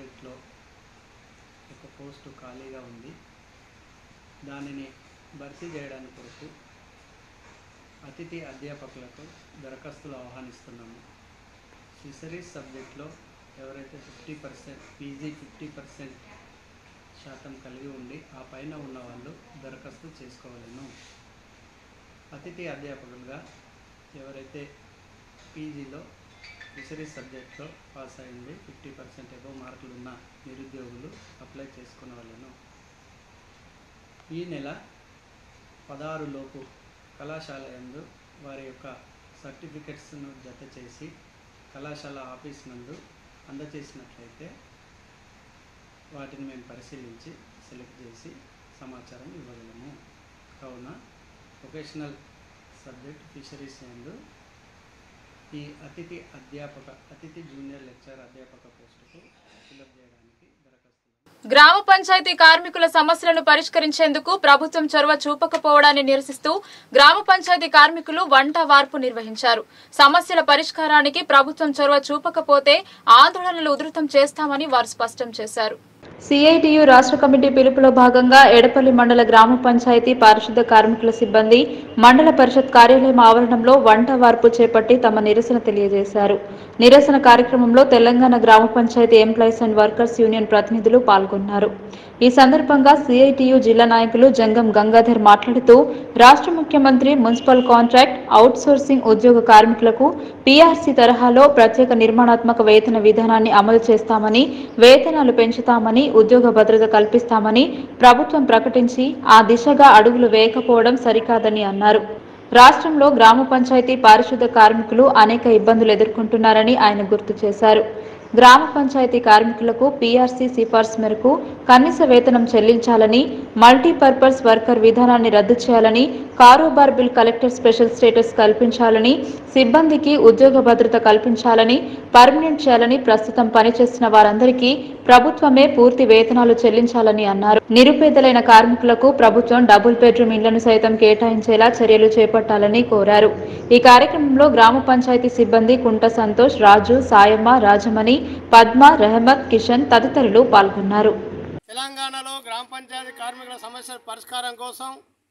దానిని భర్తీ చేయడానికి కొరకు అతిథి అధ్యాపకులకు దరఖాస్తులు ఆహ్వానిస్తున్నాము ఫిషరీస్ సబ్జెక్ట్లో ఎవరైతే fifty percent PG fifty percent శాతం కలిగి ఉండి ఆ పైన ఉన్న వాళ్ళు దరఖాస్తు చేసుకోవాలను అతిథి అధ్యాపకులుగా ఎవరైతే పీజీలో ఫిషరీస్ సబ్జెక్ట్లో పాస్ అయింది ఫిఫ్టీ పర్సెంట్ ఎబో మార్కులు ఉన్న నిరుద్యోగులు అప్లై చేసుకునే వాళ్ళను ఈ నెల పదహారు లోపు కళాశాల యందు వారి యొక్క సర్టిఫికెట్స్ను జత చేసి కళాశాల ఆఫీస్ నందు అందజేసినట్లయితే వాటిని మేము పరిశీలించి సెలెక్ట్ చేసి సమాచారం ఇవ్వగలము కావున వొకేషనల్ సబ్జెక్ట్ ఫిషరీస్ యందు ఈ అతిథి అధ్యాపక అతిథి జూనియర్ లెక్చర్ అధ్యాపక పోస్టుకు ఫిలప్ చేయడానికి దరఖాస్తు గ్రామ పంచాయతీ కార్మికుల సమస్యలను పరిష్కరించేందుకు ప్రభుత్వం చొరవ చూపకపోవడాన్ని నిరసిస్తూ గ్రామ పంచాయతీ కార్మికులు వంట వార్పు నిర్వహించారు సమస్యల పరిష్కారానికి ప్రభుత్వం చొరవ చూపకపోతే ఆందోళనలు ఉధృతం చేస్తామని వారు స్పష్టం చేశారు సిఐటియు రాష్ట్ర కమిటీ పిలుపులో భాగంగా ఎడపల్లి మండల గ్రామ పంచాయతీ పారిశుద్ధ కార్మికుల సిబ్బంది మండల పరిషత్ కార్యాలయం ఆవరణంలో వంట వార్పు చేపట్టి తమ నిరసన తెలియజేశారు నిరసన కార్యక్రమంలో తెలంగాణ గ్రామ panchayat employees and workers union ప్రతినిధులు పాల్గొన్నారు ఈ సందర్భంగా సిఐటియు జిల్లా నాయకులు జంగం గంగాధర్ మాట్లాడుతూ రాష్ట్ర ముఖ్యమంత్రి మున్సిపల్ కాంట్రాక్ట్ అవుట్ సోర్సింగ్ ఉద్యోగ కార్మికులకు పీఆర్సీ తరహాలో ప్రత్యేక నిర్మాణాత్మక వేతన విధానాన్ని అమలు చేస్తామని వేతనాలు పెంచుతామని ఉద్యోగ భద్రత కల్పిస్తామని ప్రభుత్వం ప్రకటించి ఆ దిశగా అడుగులు వేయకపోవడం సరికాదని అన్నారు రాష్ట్రంలో గ్రామ పంచాయతీ పారిశుద్ధ కార్మికులు అనేక ఇబ్బందులు ఎదుర్కొంటున్నారని ఆయన గుర్తు చేశారు గ్రామ పంచాయతీ కార్మికులకు పీఆర్సీ సిఫార్సు మేరకు కనీస వేతనం చెల్లించాలని మల్టీపర్పస్ వర్కర్ విధానాన్ని రద్దు చేయాలని కారోబార్ బిల్ కలెక్టర్ స్పెషల్ స్టేటస్ కల్పించాలని సిబ్బందికి ఉద్యోగ భద్రత కల్పించాలని పర్మనెంట్ చేయాలని ప్రస్తుతం పనిచేస్తున్న వారందరికీ ప్రభుత్వమే పూర్తి వేతనాలు చెల్లించాలని అన్నారు నిరుపేదలైన కార్మికులకు ప్రభుత్వం డబుల్ బెడ్రూమ్ ఇళ్లను సైతం కేటాయించేలా చర్యలు చేపట్టాలని కోరారు ఈ కార్యక్రమంలో గ్రామ పంచాయతీ సిబ్బంది కుంట సంతోష్ రాజు సాయమ్మ రాజమణి పద్మ రెహమత్ కిషన్ తదితరులు పాల్గొన్నారు తెలంగాణలో గ్రామ పంచాయతీ కార్మికుల సమస్యల పరిష్కారం కోసం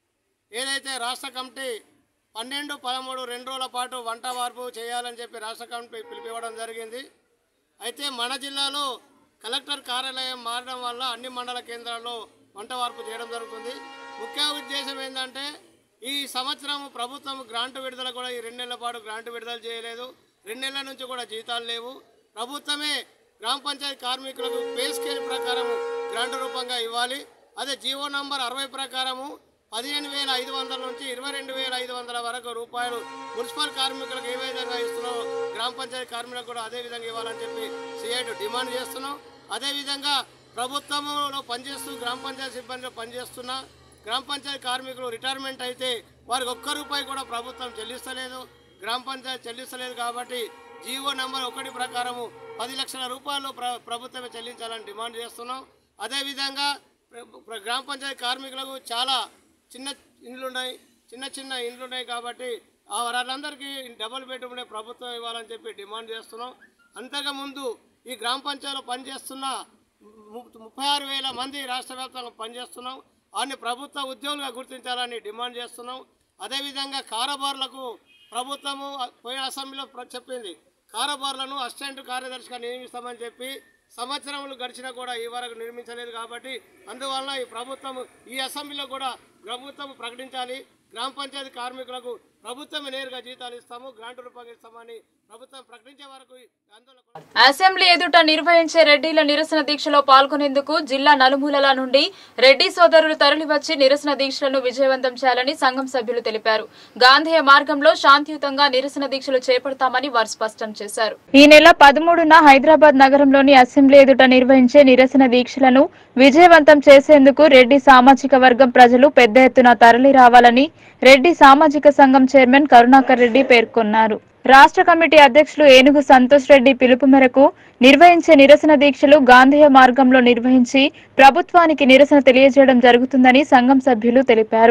ఏదైతే రాష్ట్ర కమిటీ పన్నెండు పదమూడు రెండు రోజుల పాటు వంట వార్పు చేయాలని చెప్పి రాష్ట్ర కమిటీ పిలిపివ్వడం జరిగింది అయితే మన జిల్లాలో కలెక్టర్ కార్యాలయం మారడం వల్ల అన్ని మండల కేంద్రాల్లో వంట వార్పు చేయడం జరుగుతుంది ముఖ్య ఉద్దేశం ఏంటంటే ఈ సంవత్సరం ప్రభుత్వం గ్రాంట్ విడుదల కూడా ఈ రెండు నెలల పాటు గ్రాంట్ విడుదల చేయలేదు రెండు నెలల నుంచి కూడా జీతాలు లేవు ప్రభుత్వమే గ్రామ పంచాయతీ కార్మికులకు పే స్కేల్ ప్రకారం గ్రాంట్ రూపంగా ఇవ్వాలి అదే జీవో నంబర్ అరవై ప్రకారము పదిహేను వేల ఐదు వందల నుంచి ఇరవై రెండు వేల ఐదు వందల వరకు రూపాయలు మున్సిపల్ కార్మికులకు ఏ విధంగా ఇస్తున్నారో గ్రామ పంచాయతీ కార్మికులకు కూడా అదే విధంగా ఇవ్వాలని చెప్పి సిఐటి డిమాండ్ చేస్తున్నాం అదేవిధంగా ప్రభుత్వంలో పనిచేస్తూ గ్రామ పంచాయతీ సిబ్బందిలో పనిచేస్తున్న గ్రామ పంచాయతీ కార్మికులు రిటైర్మెంట్ అయితే వారికి ఒక్క రూపాయి కూడా ప్రభుత్వం చెల్లిస్తలేదు గ్రామ పంచాయతీ చెల్లిస్తలేదు కాబట్టి జీవో నెంబర్ ఒకటి ప్రకారము పది లక్షల రూపాయలు ప్ర ప్రభుత్వమే చెల్లించాలని డిమాండ్ చేస్తున్నాం అదేవిధంగా ప్ర- ప్ర- గ్రామ పంచాయతీ కార్మికులకు చాలా చిన్న ఇండ్లు ఉన్నాయి చిన్న చిన్న ఇండ్లు ఉన్నాయి కాబట్టి ఆ వాళ్ళందరికీ డబుల్ బెడ్రూమ్నే ప్రభుత్వం ఇవ్వాలని చెప్పి డిమాండ్ చేస్తున్నాం అంతగా ముందు ఈ గ్రామ పంచాయతీలో పనిచేస్తున్న ము- ముప్పై ఆరు వేల మంది రాష్ట్ర వ్యాప్తంగా పనిచేస్తున్నాం వారిని ప్రభుత్వ ఉద్యోగులుగా గుర్తించాలని డిమాండ్ చేస్తున్నాం అదేవిధంగా కారబార్లకు ప్రభుత్వము పోయిన అసెంబ్లీలో ప్ర- చెప్పింది కారబార్లను అసిస్టెంట్ కార్యదర్శిగా నియమిస్తామని చెప్పి సంవత్సరములు గడిచినా కూడా ఈ వరకు నిర్మించలేదు కాబట్టి అందువలన ఈ ప్రభుత్వం ఈ అసెంబ్లీలో కూడా ప్రభుత్వం ప్రకటించాలి గ్రామ పంచాయతీ కార్మికులకు ప్రభుత్వమే నేరుగా జీతాలు ఇస్తాము గ్రాంట్ రూపంగా ఇస్తామని ప్రభుత్వం ప్రకటించే వరకు ఈ ఆందోళన అసెంబ్లీ ఎదుట నిర్వహించే రెడ్డిల నిరసన దీక్షలో పాల్గొనేందుకు జిల్లా నలుమూలల నుండి రెడ్డి సోదరులు తరలివచ్చి నిరసన దీక్షలను విజయవంతం చేయాలని సంఘం సభ్యులు తెలిపారు గాంధేయ మార్గంలో శాంతియుతంగా నిరసన దీక్షలు చేపడతామని వారు స్పష్టం చేశారు ఈ నెల పదమూడున హైదరాబాద్ నగరంలోని అసెంబ్లీ ఎదుట నిర్వహించే నిరసన దీక్షలను విజయవంతం చేసేందుకు రెడ్డి సామాజిక వర్గం ప్రజలు పెద్ద ఎత్తున తరలి రావాలని రెడ్డి సామాజిక సంఘం చైర్మన్ కరుణాకర్ రెడ్డి పేర్కొన్నారు రాష్ట్ర కమిటీ అధ్యక్షులు ఏనుగు సంతోష్ రెడ్డి పిలుపు మేరకు నిర్వహించే నిరసన దీక్షలు గాంధేయ మార్గంలో నిర్వహించి ప్రభుత్వానికి నిరసన తెలియజేయడం జరుగుతుందని సంఘం సభ్యులు తెలిపారు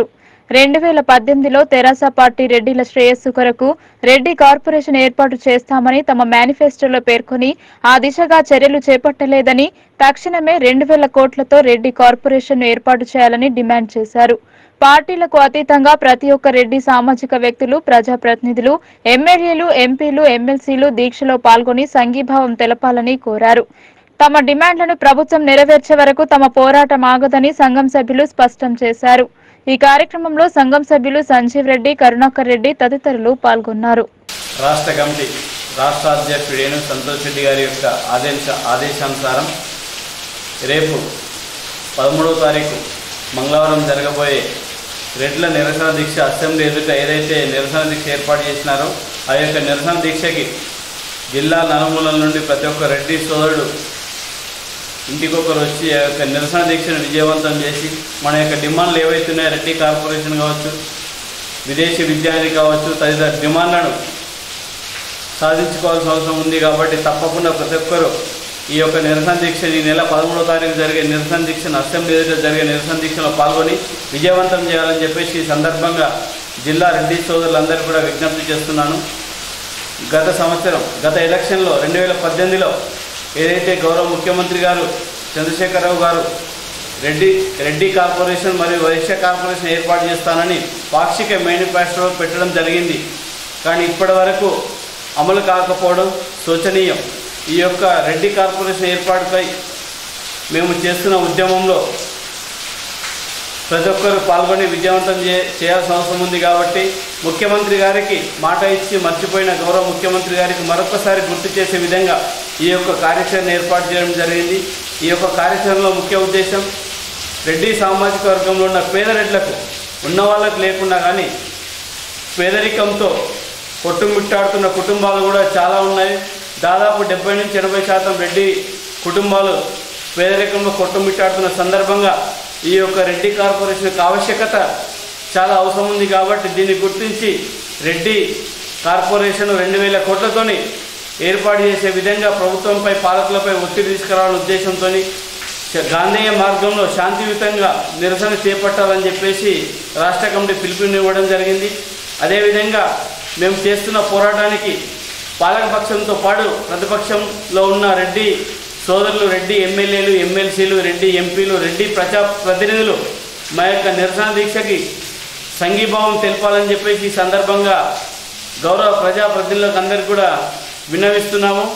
రెండు వేల పద్దెనిమిదిలో తెరాస పార్టీ రెడ్డిల శ్రేయస్సు కొరకు రెడ్డి కార్పొరేషన్ ఏర్పాటు చేస్తామని తమ మేనిఫెస్టోలో పేర్కొని ఆ దిశగా చర్యలు చేపట్టలేదని తక్షణమే రెండు వేల కోట్లతో రెడ్డి కార్పొరేషన్ ఏర్పాటు చేయాలని డిమాండ్ చేశారు పార్టీలకు అతీతంగా ప్రతి ఒక్క రెడ్డి సామాజిక వ్యక్తులు ప్రజాప్రతినిధులు ఎమ్మెల్యేలు ఎంపీలు ఎమ్మెల్సీలు దీక్షలో పాల్గొని సంఘీభావం తెలపాలని కోరారు తమ డిమాండ్లను ప్రభుత్వం నెరవేర్చే వరకు తమ పోరాటం ఆగదని సంఘం సభ్యులు స్పష్టం చేశారు ఈ కార్యక్రమంలో సంఘం సభ్యులు సంజీవ్ రెడ్డి కరుణాకర్ రెడ్డి తదితరులు పాల్గొన్నారు రాష్ట్ర కమిటీ రాష్ట్ర అధ్యక్షుడైన సంతోష్ రెడ్డి గారి యొక్క ఆదేశ ఆదేశానుసారం రేపు పదమూడవ తారీఖు మంగళవారం జరగబోయే రెడ్ల నిరసన దీక్ష అసెంబ్లీ ఎదుట ఏదైతే నిరసన దీక్ష ఏర్పాటు చేసినారో ఆ యొక్క నిరసన దీక్షకి జిల్లా నలుమూలల నుండి ప్రతి ఒక్క రెడ్డి సోదరుడు ఇంటికొకరు వచ్చి ఆ యొక్క నిరసన దీక్షను విజయవంతం చేసి మన యొక్క డిమాండ్లు ఏవైతున్నాయో రెడ్డి కార్పొరేషన్ కావచ్చు విదేశీ విద్యార్థి కావచ్చు తదితర డిమాండ్లను సాధించుకోవాల్సిన అవసరం ఉంది కాబట్టి తప్పకుండా ప్రతి ఒక్కరూ ఈ యొక్క నిరసన దీక్ష ఈ నెల పదమూడో తారీఖు జరిగే నిరసన దీక్షను అసెంబ్లీ ఎదుట జరిగే నిరసన దీక్షలో పాల్గొని విజయవంతం చేయాలని చెప్పేసి ఈ సందర్భంగా జిల్లా రెడ్డి సోదరులందరూ కూడా విజ్ఞప్తి చేస్తున్నాను గత సంవత్సరం గత ఎలక్షన్లో రెండు వేల పద్దెనిమిదిలో ఏదైతే గౌరవ ముఖ్యమంత్రి గారు చంద్రశేఖరరావు గారు రెడ్డి రెడ్డి కార్పొరేషన్ మరియు వైశ్య కార్పొరేషన్ ఏర్పాటు చేస్తానని పాక్షిక మేనిఫెస్టో పెట్టడం జరిగింది కానీ ఇప్పటి వరకు అమలు కాకపోవడం శోచనీయం ఈ యొక్క రెడ్డి కార్పొరేషన్ ఏర్పాటుపై మేము చేస్తున్న ఉద్యమంలో ప్రతి ఒక్కరు పాల్గొని విజయవంతం చే చేయాల్సిన అవసరం ఉంది కాబట్టి ముఖ్యమంత్రి గారికి మాట ఇచ్చి మర్చిపోయిన గౌరవ ముఖ్యమంత్రి గారికి మరొకసారి గుర్తు చేసే విధంగా ఈ యొక్క కార్యాచరణ ఏర్పాటు చేయడం జరిగింది ఈ యొక్క కార్యాచరణలో ముఖ్య ఉద్దేశం రెడ్డి సామాజిక వర్గంలో ఉన్న పేద రెడ్లకు ఉన్న వాళ్ళకు లేకుండా కానీ పేదరికంతో కొట్టుమిట్టాడుతున్న కుటుంబాలు కూడా చాలా ఉన్నాయి దాదాపు డెబ్బై నుంచి ఎనభై శాతం రెడ్డి కుటుంబాలు పేదరికంలో కొట్టుమిట్టాడుతున్న సందర్భంగా ఈ యొక్క రెడ్డి కార్పొరేషన్కి ఆవశ్యకత చాలా అవసరం ఉంది కాబట్టి దీన్ని గుర్తించి రెడ్డి కార్పొరేషన్ రెండు వేల కోట్లతోని ఏర్పాటు చేసే విధంగా ప్రభుత్వంపై పాలకులపై ఒత్తిడి తీసుకురావాలనే ఉద్దేశంతో గాంధేయ మార్గంలో శాంతియుతంగా నిరసన చేపట్టాలని చెప్పేసి రాష్ట్ర కమిటీ పిలుపునివ్వడం జరిగింది అదేవిధంగా మేము చేస్తున్న పోరాటానికి పాలకపక్షంతో పాటు ప్రతిపక్షంలో ఉన్న రెడ్డి సోదరులు రెడ్డి ఎమ్మెల్యేలు ఎమ్మెల్సీలు రెడ్డి ఎంపీలు రెడ్డి ప్రజా ప్రతినిధులు మా యొక్క నిరసన దీక్షకి సంఘీభావం తెలపాలని చెప్పేసి ఈ సందర్భంగా గౌరవ ప్రజాప్రతినిధులకు అందరికీ కూడా విన్నవిస్తున్నాము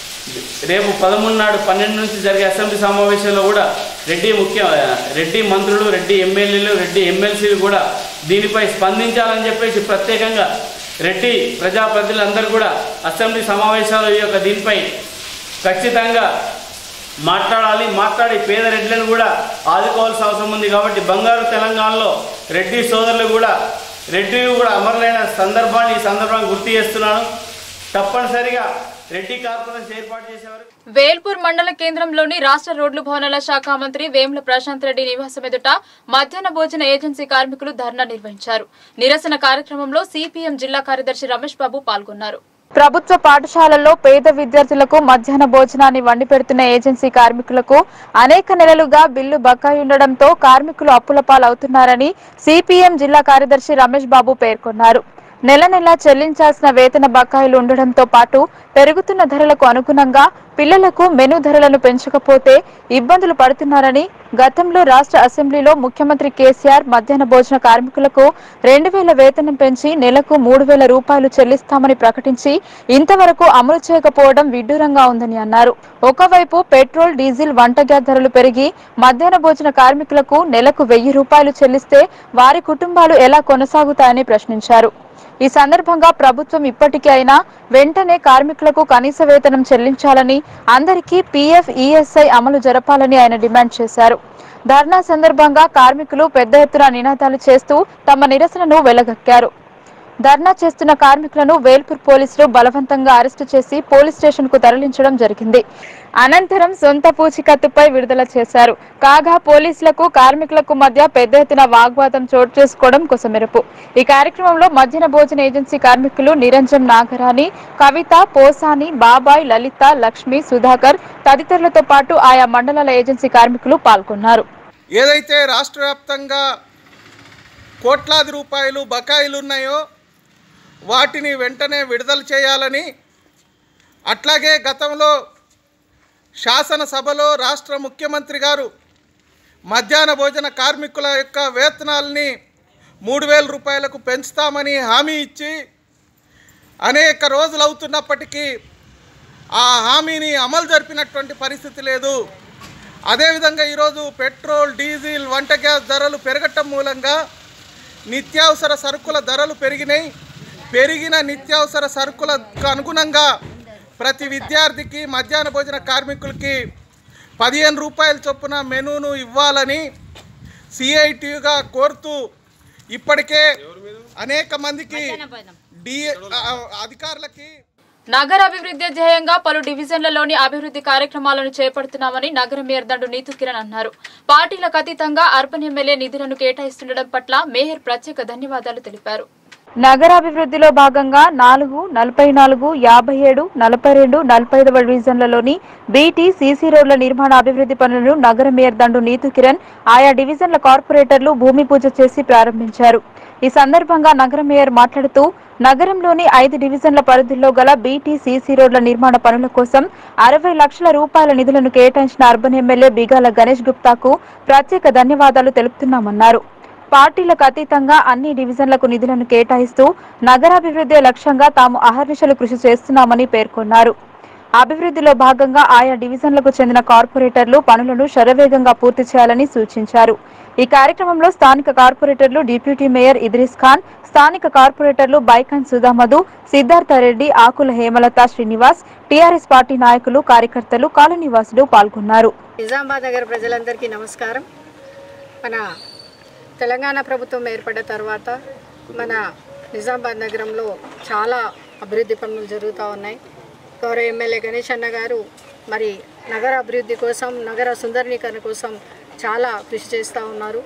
రేపు పదమూడు నాడు పన్నెండు నుంచి జరిగే అసెంబ్లీ సమావేశంలో కూడా రెడ్డి ముఖ్య రెడ్డి మంత్రులు రెడ్డి ఎమ్మెల్యేలు రెడ్డి ఎమ్మెల్సీలు కూడా దీనిపై స్పందించాలని చెప్పేసి ప్రత్యేకంగా రెడ్డి ప్రజాప్రతినిధులందరూ కూడా అసెంబ్లీ సమావేశాలు ఈ యొక్క దీనిపై ఖచ్చితంగా మాట్లాడాలి మాట్లాడి పేద రెడ్లను కూడా ఆదుకోవాల్సిన అవసరం ఉంది కాబట్టి బంగారు తెలంగాణలో రెడ్డి సోదరులు కూడా రెడ్డి కూడా అమరులైన సందర్భాన్ని ఈ సందర్భంగా గుర్తు చేస్తున్నాను తప్పనిసరిగా రెడ్డి కార్పొరేషన్ ఏర్పాటు చేసేవారు వేల్పూర్ మండల కేంద్రంలోని రాష్ట్ర రోడ్లు భవనాల శాఖ మంత్రి వేముల ప్రశాంత్ రెడ్డి నివాసం ఎదుట మధ్యాహ్న భోజన ఏజెన్సీ కార్మికులు ధర్నా నిర్వహించారు నిరసన కార్యక్రమంలో సిపిఎం జిల్లా కార్యదర్శి రమేష్ బాబు పాల్గొన్నారు ప్రభుత్వ పాఠశాలల్లో పేద విద్యార్థులకు మధ్యాహ్న భోజనాన్ని వండి పెడుతున్న ఏజెన్సీ కార్మికులకు అనేక నెలలుగా బిల్లు బకాయి ఉండడంతో కార్మికులు అప్పుల పాలవుతున్నారని సిపిఎం జిల్లా కార్యదర్శి రమేష్ బాబు పేర్కొన్నారు నెల నెలా చెల్లించాల్సిన వేతన బకాయిలు ఉండడంతో పాటు పెరుగుతున్న ధరలకు అనుగుణంగా పిల్లలకు మెను ధరలను పెంచకపోతే ఇబ్బందులు పడుతున్నారని గతంలో రాష్ట్ర అసెంబ్లీలో ముఖ్యమంత్రి కేసీఆర్ మధ్యాహ్న భోజన కార్మికులకు రెండు వేల వేతనం పెంచి నెలకు మూడు వేల రూపాయలు చెల్లిస్తామని ప్రకటించి ఇంతవరకు అమలు చేయకపోవడం విడ్డూరంగా ఉందని అన్నారు ఒకవైపు పెట్రోల్ డీజిల్ వంట గ్యాస్ ధరలు పెరిగి మధ్యాహ్న భోజన కార్మికులకు నెలకు వెయ్యి రూపాయలు చెల్లిస్తే వారి కుటుంబాలు ఎలా కొనసాగుతాయని ప్రశ్నించారు ఈ సందర్భంగా ప్రభుత్వం ఇప్పటికీ అయినా వెంటనే కార్మికులకు కనీస వేతనం చెల్లించాలని అందరికీ పీఎఫ్ ఈఎస్ఐ అమలు జరపాలని ఆయన డిమాండ్ చేశారు ధర్నా సందర్భంగా కార్మికులు పెద్ద ఎత్తున నినాదాలు చేస్తూ తమ నిరసనను వెలగక్కారు ధర్నా చేస్తున్న కార్మికులను వేల్పూర్ పోలీసులు బలవంతంగా అరెస్టు చేసి పోలీస్ స్టేషన్ కు తరలించడం జరిగింది అనంతరం సొంత పూచికత్తుపై విడుదల చేశారు కాగా పోలీసులకు కార్మికులకు మధ్య పెద్ద ఎత్తున వాగ్వాదం చోటు చేసుకోవడం కొసమెరుపు ఈ కార్యక్రమంలో మధ్యాహ్న భోజన ఏజెన్సీ కార్మికులు నిరంజన్ నాగరాణి కవిత పోసాని బాబాయ్ లలిత లక్ష్మి సుధాకర్ తదితరులతో పాటు ఆయా మండలాల ఏజెన్సీ కార్మికులు పాల్గొన్నారు ఏదైతే రాష్ట్ర వ్యాప్తంగా కోట్లాది రూపాయలు బకాయిలు ఉన్నాయో వాటిని వెంటనే విడుదల చేయాలని అట్లాగే గతంలో శాసనసభలో రాష్ట్ర ముఖ్యమంత్రి గారు మధ్యాహ్న భోజన కార్మికుల యొక్క వేతనాల్ని మూడు వేల రూపాయలకు పెంచుతామని హామీ ఇచ్చి అనేక రోజులు అవుతున్నప్పటికీ ఆ హామీని అమలు జరిపినటువంటి పరిస్థితి లేదు అదేవిధంగా ఈరోజు పెట్రోల్ డీజిల్ వంట గ్యాస్ ధరలు పెరగటం మూలంగా నిత్యావసర సరుకుల ధరలు పెరిగినాయి పెరిగిన నిత్యావసర సరుకులకు అనుగుణంగా ప్రతి విద్యార్థికి మధ్యాహ్న భోజన కార్మికులకి పదిహేను రూపాయల చొప్పున మెనూను ఇవ్వాలని సిఐటిగా కోరుతూ ఇప్పటికే అనేక మందికి డి అధికారులకి నగర అభివృద్ధి ధ్యేయంగా పలు డివిజన్లలోని అభివృద్ధి కార్యక్రమాలను చేపడుతున్నామని నగర మేయర్ దండు నీతు కిరణ్ అన్నారు పార్టీలకు అతీతంగా అర్బన్ ఎమ్మెల్యే నిధులను కేటాయిస్తుండడం పట్ల మేయర్ ప్రత్యేక ధన్యవాదాలు తెలిపారు నగరాభివృద్ధిలో భాగంగా నాలుగు నలభై నాలుగు యాభై ఏడు నలభై రెండు నలభై ఐదవ డివిజన్లలోని బీటీ సీసీ రోడ్ల నిర్మాణ అభివృద్ధి పనులను నగర మేయర్ దండు నీతు కిరణ్ ఆయా డివిజన్ల కార్పొరేటర్లు భూమి పూజ చేసి ప్రారంభించారు ఈ సందర్భంగా నగర మేయర్ మాట్లాడుతూ నగరంలోని ఐదు డివిజన్ల పరిధిలో గల బీటీ సీసీ రోడ్ల నిర్మాణ పనుల కోసం అరవై లక్షల రూపాయల నిధులను కేటాయించిన అర్బన్ ఎమ్మెల్యే బిగాల గణేష్ గుప్తాకు ప్రత్యేక ధన్యవాదాలు తెలుపుతున్నామన్నారు పార్టీలకు అతీతంగా అన్ని డివిజన్లకు నిధులను కేటాయిస్తూ నగరాభివృద్ధి లక్ష్యంగా తాము అహర్నిశలు కృషి చేస్తున్నామని పేర్కొన్నారు అభివృద్ధిలో భాగంగా ఆయా డివిజన్లకు చెందిన కార్పొరేటర్లు పనులను శరవేగంగా పూర్తి చేయాలని సూచించారు ఈ కార్యక్రమంలో స్థానిక కార్పొరేటర్లు డిప్యూటీ మేయర్ ఇద్రిస్ ఖాన్ స్థానిక కార్పొరేటర్లు బైకాన్ సుధామధు సిద్ధార్థరెడ్డి ఆకుల హేమలత శ్రీనివాస్ టీఆర్ఎస్ పార్టీ నాయకులు కార్యకర్తలు కాలనీవాసులు పాల్గొన్నారు నిజామాబాద్ నగర ప్రజలందరికీ నమస్కారం మన తెలంగాణ ప్రభుత్వం ఏర్పడ్డ తర్వాత మన నిజామాబాద్ నగరంలో చాలా అభివృద్ధి పనులు జరుగుతూ ఉన్నాయి గౌరవ ఎమ్మెల్యే గణేష్ అన్న గారు మరి నగర అభివృద్ధి కోసం నగర సుందరీకరణ కోసం చాలా కృషి చేస్తూ ఉన్నారు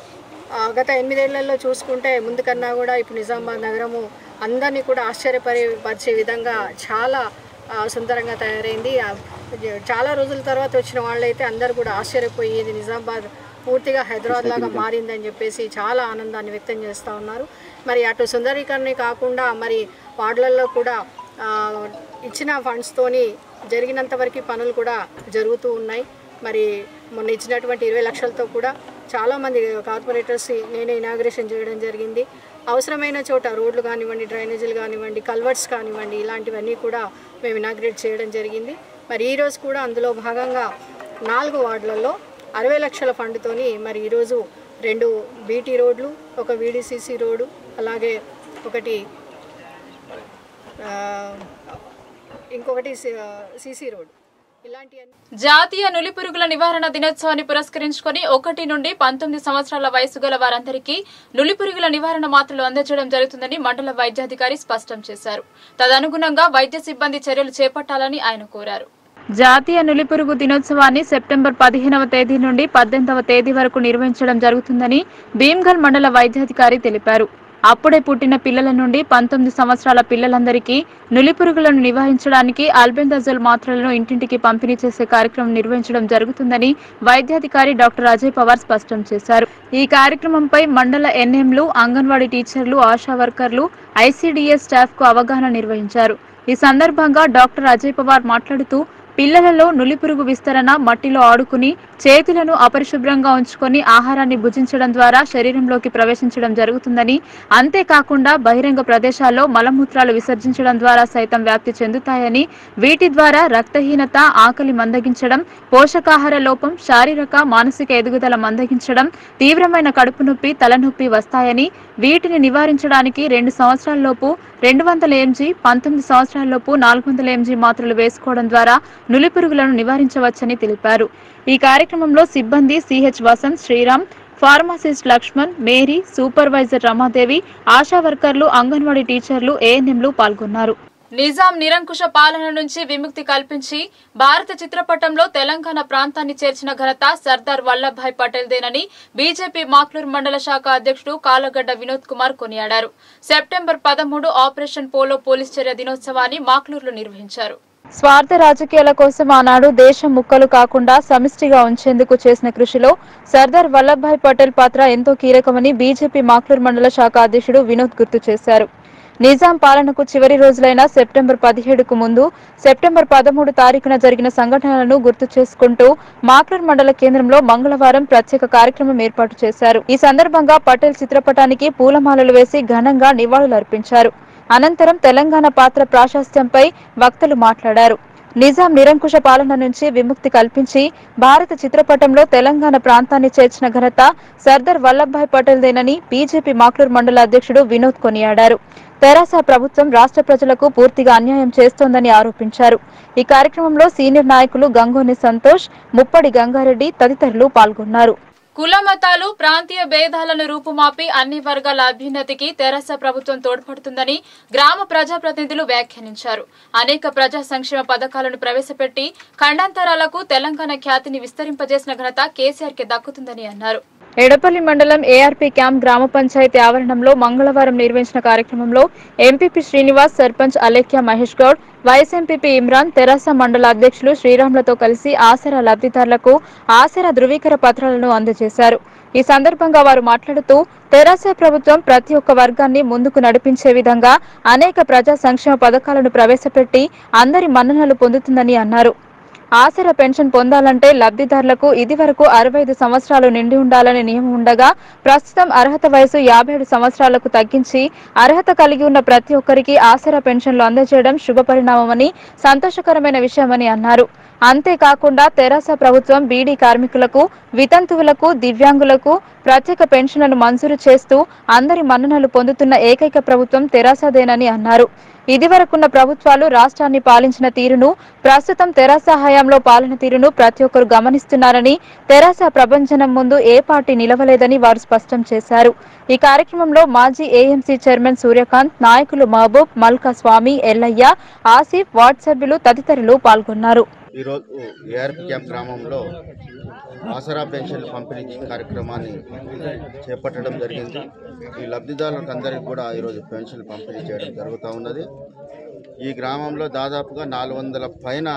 ఆ, గత ఎనిమిదేళ్లలో చూసుకుంటే ముందు కన్నా కూడా ఇప్పుడు నిజామాబాద్ నగరము అందరినీ కూడా ఆశ్చర్యపరిచే విధంగా చాలా ఆ, సుందరంగా తయారైంది ఆ, చాలా రోజుల తర్వాత వచ్చిన వాళ్ళైతే అందరూ కూడా ఆశ్చర్యపోయి ఇది నిజామాబాద్ పూర్తిగా హైదరాబాద్ లాగా మారిందని చెప్పేసి చాలా ఆనందాన్ని వ్యక్తం చేస్తూ ఉన్నారు మరి అటు సుందరీకరణ కాకుండా మరి వార్డులలో కూడా ఆ, ఇచ్చిన ఫండ్స్తోని జరిగినంత వరకు పనులు కూడా జరుగుతూ ఉన్నాయి మరి మొన్న ఇచ్చినటువంటి ఇరవై లక్షలతో కూడా చాలామంది కార్పొరేటర్స్ నేనే ఇనాగ్రేషన్ చేయడం జరిగింది అవసరమైన చోట రోడ్లు కానివ్వండి డ్రైనేజీలు కానివ్వండి కల్వర్ట్స్ కానివ్వండి ఇలాంటివన్నీ కూడా మేము ఇనాగ్రేట్ చేయడం జరిగింది మరి ఈరోజు కూడా అందులో భాగంగా నాలుగు వార్డులలో అరవై లక్షల ఫండ్తోని మరి ఈరోజు రెండు బీటీ రోడ్లు ఒక వీడిసిసి రోడ్డు అలాగే ఒకటి ఆ, ఇంకొకటి సిసి రోడ్ ఇలాంటి జాతీయ నులిపురుగుల నివారణ దినోత్సవాన్ని పురస్కరించుకొని ఒకటి నుండి పంతొమ్మిది సంవత్సరాల వయసు గల వారందరికీ నులిపురుగుల నివారణ మాత్రలు అందజేయడం జరుగుతుందని మండల వైద్యాధికారి స్పష్టం చేశారు తదనుగుణంగా వైద్య సిబ్బంది చర్యలు చేపట్టాలని ఆయన కోరారు జాతీయ నులిపురుగు దినోత్సవాన్ని సెప్టెంబర్ పదిహేనవ తేదీ నుండి పద్దెనిమిదవ తేదీ వరకు నిర్వహించడం జరుగుతుందని భీమ్గల్ మండల వైద్యాధికారి తెలిపారు అప్పుడే పుట్టిన పిల్లల నుండి పంతొమ్మిది సంవత్సరాల పిల్లలందరికీ నులిపురుగులను నివారించడానికి ఆల్బెందజోల్ మాత్రలను ఇంటింటికి పంపిణీ చేసే కార్యక్రమం నిర్వహించడం జరుగుతుందని వైద్యాధికారి డాక్టర్ అజయ్ పవార్ స్పష్టం చేశారు ఈ కార్యక్రమంపై మండల ఎన్ఎంలు అంగన్వాడీ టీచర్లు ఆశా వర్కర్లు ఐసీడీఎస్ స్టాఫ్ కు అవగాహన నిర్వహించారు ఈ సందర్భంగా డాక్టర్ అజయ్ పవార్ మాట్లాడుతూ పిల్లలలో నులిపురుగు విస్తరణ మట్టిలో ఆడుకుని చేతులను అపరిశుభ్రంగా ఉంచుకొని ఆహారాన్ని భుజించడం ద్వారా శరీరంలోకి ప్రవేశించడం జరుగుతుందని అంతేకాకుండా బహిరంగ ప్రదేశాల్లో మలమూత్రాలు విసర్జించడం ద్వారా సైతం వ్యాప్తి చెందుతాయని వీటి ద్వారా రక్తహీనత ఆకలి మందగించడం పోషకాహార లోపం శారీరక మానసిక ఎదుగుదల మందగించడం తీవ్రమైన కడుపు నొప్పి తలనొప్పి వస్తాయని వీటిని నివారించడానికి రెండు సంవత్సరాలలోపు రెండు వందల ఎంజీ పంతొమ్మిది సంవత్సరాలలోపు నాలుగు వందల ఎంజీ మాత్రలు వేసుకోవడం ద్వారా నులిపురుగులను నివారించవచ్చని తెలిపారు ఈ కార్యక్రమంలో సిబ్బంది CH Vasanth Sriram pharmacist Laxman Mary supervisor Ramadevi ASHA వర్కర్లు అంగన్వాడీ టీచర్లు ఏఎన్ఎంలు పాల్గొన్నారు నిజాం నిరంకుశ పాలన నుంచి విముక్తి కల్పించి భారత చిత్రపటంలో తెలంగాణ ప్రాంతాన్ని చేర్చిన ఘనత సర్దార్ వల్లభాయ్ పటేల్దేనని బీజేపీ మాక్లూర్ మండల శాఖ అధ్యక్షుడు కాలగడ్డ వినోద్ కుమార్ కొనియాడారు సెప్టెంబర్ పదమూడు ఆపరేషన్ పోలో పోలీస్ చర్య దినోత్సవాన్ని మాక్లూరులో నిర్వహించారు స్వార్థ రాజకీయాల కోసం ఆనాడు దేశం ముక్కలు కాకుండా సమిష్టిగా ఉంచేందుకు చేసిన కృషిలో సర్దార్ వల్లభాయ్ పటేల్ పాత్ర ఎంతో కీలకమని బీజేపీ మాక్లూర్ మండల శాఖ అధ్యక్షుడు వినోద్ గుర్తు చేశారు నిజాం పాలనకు చివరి రోజులైన సెప్టెంబర్ పదిహేడుకు ముందు సెప్టెంబర్ పదమూడు తారీఖున జరిగిన సంఘటనలను గుర్తు చేసుకుంటూ మాక్లూర్ మండల కేంద్రంలో మంగళవారం ప్రత్యేక కార్యక్రమం ఏర్పాటు చేశారు ఈ సందర్భంగా పటేల్ చిత్రపటానికి పూలమాలలు వేసి ఘనంగా నివాళులర్పించారు అనంతరం తెలంగాణ పాత్ర ప్రాశస్త్యంపై వక్తలు మాట్లాడారు నిజాం నిరంకుశ పాలన నుంచి విముక్తి కల్పించి భారత చిత్రపటంలో తెలంగాణ ప్రాంతాన్ని చేర్చిన ఘనత సర్దార్ వల్లభాయ్ పటేల్దేనని బీజేపీ మాక్లూర్ మండల అధ్యక్షుడు వినోద్ కొనియాడారు తెరాస ప్రభుత్వం రాష్ట్ర ప్రజలకు పూర్తిగా అన్యాయం చేస్తోందని ఆరోపించారు ఈ కార్యక్రమంలో సీనియర్ నాయకులు గంగోని సంతోష్ ముప్పడి గంగారెడ్డి తదితరులు పాల్గొన్నారు కుల మతాలు ప్రాంతీయ భేదాలను రూపుమాపి అన్ని వర్గాల అభ్యున్నతికి తెరాస ప్రభుత్వం తోడ్పడుతుందని గ్రామ ప్రజాప్రతినిధులు వ్యాఖ్యానించారు అనేక ప్రజా సంక్షేమ పథకాలను ప్రవేశపెట్టి ఖండాంతరాలకు తెలంగాణ ఖ్యాతిని విస్తరింపజేసిన ఘనత కేసీఆర్ కి దక్కుతుందని అన్నారు ఎడపల్లి మండలం ఏఆర్పీ క్యాంప్ గ్రామ పంచాయతీ ఆవరణంలో మంగళవారం నిర్వహించిన కార్యక్రమంలో MPP Srinivas sarpanch Alekhya Mahesh Goud vice MPP Imran TRS మండల అధ్యక్షులు శ్రీరాములతో కలిసి ఆసరా లబ్ధిదారులకు ఆసరా ధృవీకర పత్రాలను అందజేశారు ఈ సందర్భంగా వారు మాట్లాడుతూ తెరాస ప్రభుత్వం ప్రతి ఒక్క వర్గాన్ని ముందుకు నడిపించే విధంగా అనేక ప్రజా సంక్షేమ పథకాలను ప్రవేశపెట్టి అందరి మన్ననలు పొందుతుందని అన్నారు ఆసరా పెన్షన్ పొందాలంటే లబ్ధిదారులకు ఇదివరకు అరవై ఐదు సంవత్సరాలు నిండి ఉండాలనే నియమం ఉండగా ప్రస్తుతం అర్హత వయసు యాభై ఏడు సంవత్సరాలకు తగ్గించి అర్హత కలిగి ఉన్న ప్రతి ఒక్కరికి ఆసరా పెన్షన్లు అందజేయడం శుభపరిణామమని సంతోషకరమైన విషయమని అన్నారు అంతేకాకుండా తెరాస ప్రభుత్వం బీడీ కార్మికులకు వితంతువులకు దివ్యాంగులకు ప్రత్యేక పెన్షన్లను మంజూరు చేస్తూ అందరి మన్ననలు పొందుతున్న ఏకైక ప్రభుత్వం తెరాసదేనని అన్నారు ఇదివరకున్న ప్రభుత్వాలు రాష్ట్రాన్ని పాలించిన తీరును ప్రస్తుతం తెరాస హయాంలో పాలన తీరును ప్రతి ఒక్కరు గమనిస్తున్నారని తెరాస ప్రభంజనం ముందు ఏ పార్టీ నిలవలేదని వారు స్పష్టం చేశారు ఈ కార్యక్రమంలో మాజీ ఏఎంసీ చైర్మన్ సూర్యకాంత్ నాయకులు మహబూబ్ మల్కా స్వామి ఎల్లయ్య ఆసిఫ్ వార్డ్ సభ్యులు తదితరులు పాల్గొన్నారు ఈరోజు ఏఆర్పి క్యాంప్ గ్రామంలో ఆసరా పెన్షన్లు పంపిణీ కార్యక్రమాన్ని చేపట్టడం జరిగింది ఈ లబ్ధిదారులకు అందరికీ కూడా ఈరోజు పెన్షన్లు పంపిణీ చేయడం జరుగుతూ ఉన్నది ఈ గ్రామంలో దాదాపుగా నాలుగు వందల పైన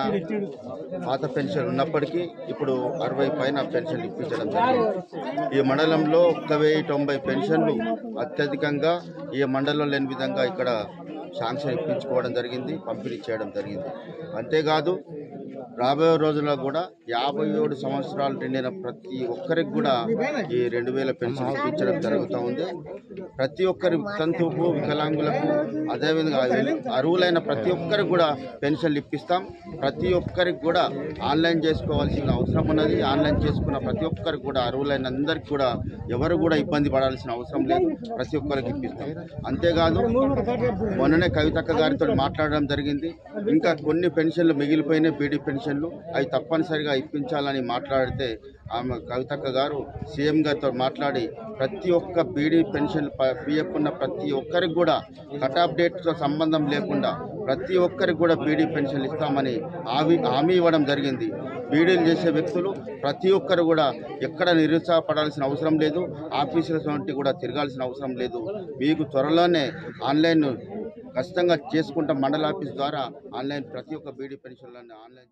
పాత పెన్షన్ ఉన్నప్పటికీ ఇప్పుడు అరవై పైన పెన్షన్లు ఇప్పించడం జరిగింది ఈ మండలంలో ఒక్క వెయ్యి తొంభై పెన్షన్లు అత్యధికంగా ఈ మండలంలో లేని విధంగా ఇక్కడ శాంక్షన్ ఇప్పించుకోవడం జరిగింది పంపిణీ చేయడం జరిగింది అంతేకాదు రాబోయే రోజుల్లో కూడా యాభై ఏడు సంవత్సరాలు నిండిన ప్రతి ఒక్కరికి కూడా ఈ రెండు వేల పెన్షన్ ఇప్పించడం జరుగుతూ ఉంది ప్రతి ఒక్కరి వితంతువుకు వికలాంగులకు అదేవిధంగా అర్హులైన ప్రతి ఒక్కరికి కూడా పెన్షన్లు ఇప్పిస్తాం ప్రతి ఒక్కరికి కూడా ఆన్లైన్ చేసుకోవాల్సిన అవసరం ఉన్నది ఆన్లైన్ చేసుకున్న ప్రతి ఒక్కరికి కూడా అర్హులైన అందరికి కూడా ఎవరు కూడా ఇబ్బంది పడాల్సిన అవసరం లేదు ప్రతి ఒక్కరికి ఇప్పిస్తాం అంతేకాదు మొన్ననే కవితక్క గారితో మాట్లాడడం జరిగింది ఇంకా కొన్ని పెన్షన్లు మిగిలిపోయిన బీడీ పెన్షన్లు అవి తప్పనిసరిగా ఇప్పించాలని మాట్లాడితే ఆమె కవితక్క గారు సీఎం గారితో మాట్లాడి ప్రతి ఒక్క బీడీ పెన్షన్ పిఎఫ్ ఉన్న ప్రతి ఒక్కరికి కూడా కట్ ఆఫ్ డేట్తో సంబంధం లేకుండా ప్రతి ఒక్కరికి కూడా బీడీ పెన్షన్లు ఇస్తామని హామీ హామీ ఇవ్వడం జరిగింది బీడీలు చేసే వ్యక్తులు ప్రతి ఒక్కరు కూడా ఎక్కడ నిరుత్సాహపడాల్సిన అవసరం లేదు ఆఫీసుల వంటి కూడా తిరగాల్సిన అవసరం లేదు మీకు త్వరలోనే ఆన్లైన్ ఖచ్చితంగా చేసుకుంటాం మండల ఆఫీస్ ద్వారా ఆన్లైన్ ప్రతి ఒక్క బీడీ పెన్షన్లను ఆన్లైన్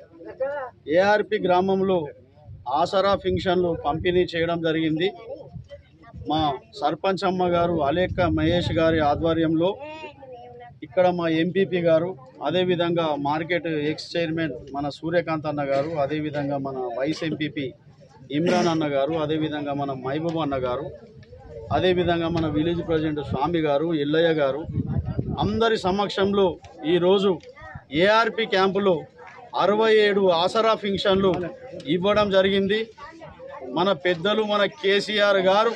ఏఆర్పి గ్రామంలో ఆసరా ఫింక్షన్లు పంపిణీ చేయడం జరిగింది మా సర్పంచ్ అమ్మ గారు అలేక్క మహేష్ గారి ఆధ్వర్యంలో ఇక్కడ మా ఎంపీపీ గారు అదేవిధంగా మార్కెట్ ఎక్స్ చైర్మన్ మన సూర్యకాంత్ అన్న గారు అదేవిధంగా మన వైస్ ఎంపీపీ ఇమ్రాన్ అన్న గారు అదేవిధంగా మన మహబూబ్ అన్న గారు అదేవిధంగా మన విలేజ్ ప్రెసిడెంట్ స్వామి గారు ఎల్లయ్య గారు అందరి సమక్షంలో ఈరోజు ఏఆర్పి క్యాంపులో అరవై ఏడు ఆసరా ఫింక్షన్లు ఇవ్వడం జరిగింది మన పెద్దలు మన కేసీఆర్ గారు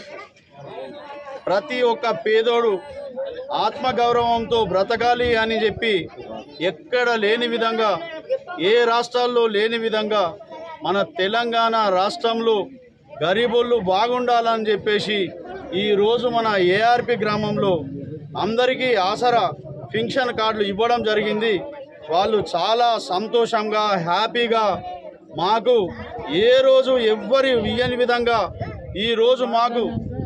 ప్రతి ఒక్క పేదోడు ఆత్మగౌరవంతో బ్రతకాలి అని చెప్పి ఎక్కడ లేని విధంగా ఏ రాష్ట్రాల్లో లేని విధంగా మన తెలంగాణ రాష్ట్రంలో గరీబుళ్ళు బాగుండాలని చెప్పేసి ఈరోజు మన ఏఆర్పి గ్రామంలో అందరికీ ఆసరా ఫింక్షన్ కార్డులు ఇవ్వడం జరిగింది వాళ్ళు చాలా సంతోషంగా హ్యాపీగా మాకు ఏ రోజు ఎవ్వరి ఇయ్యని విధంగా ఈరోజు మాకు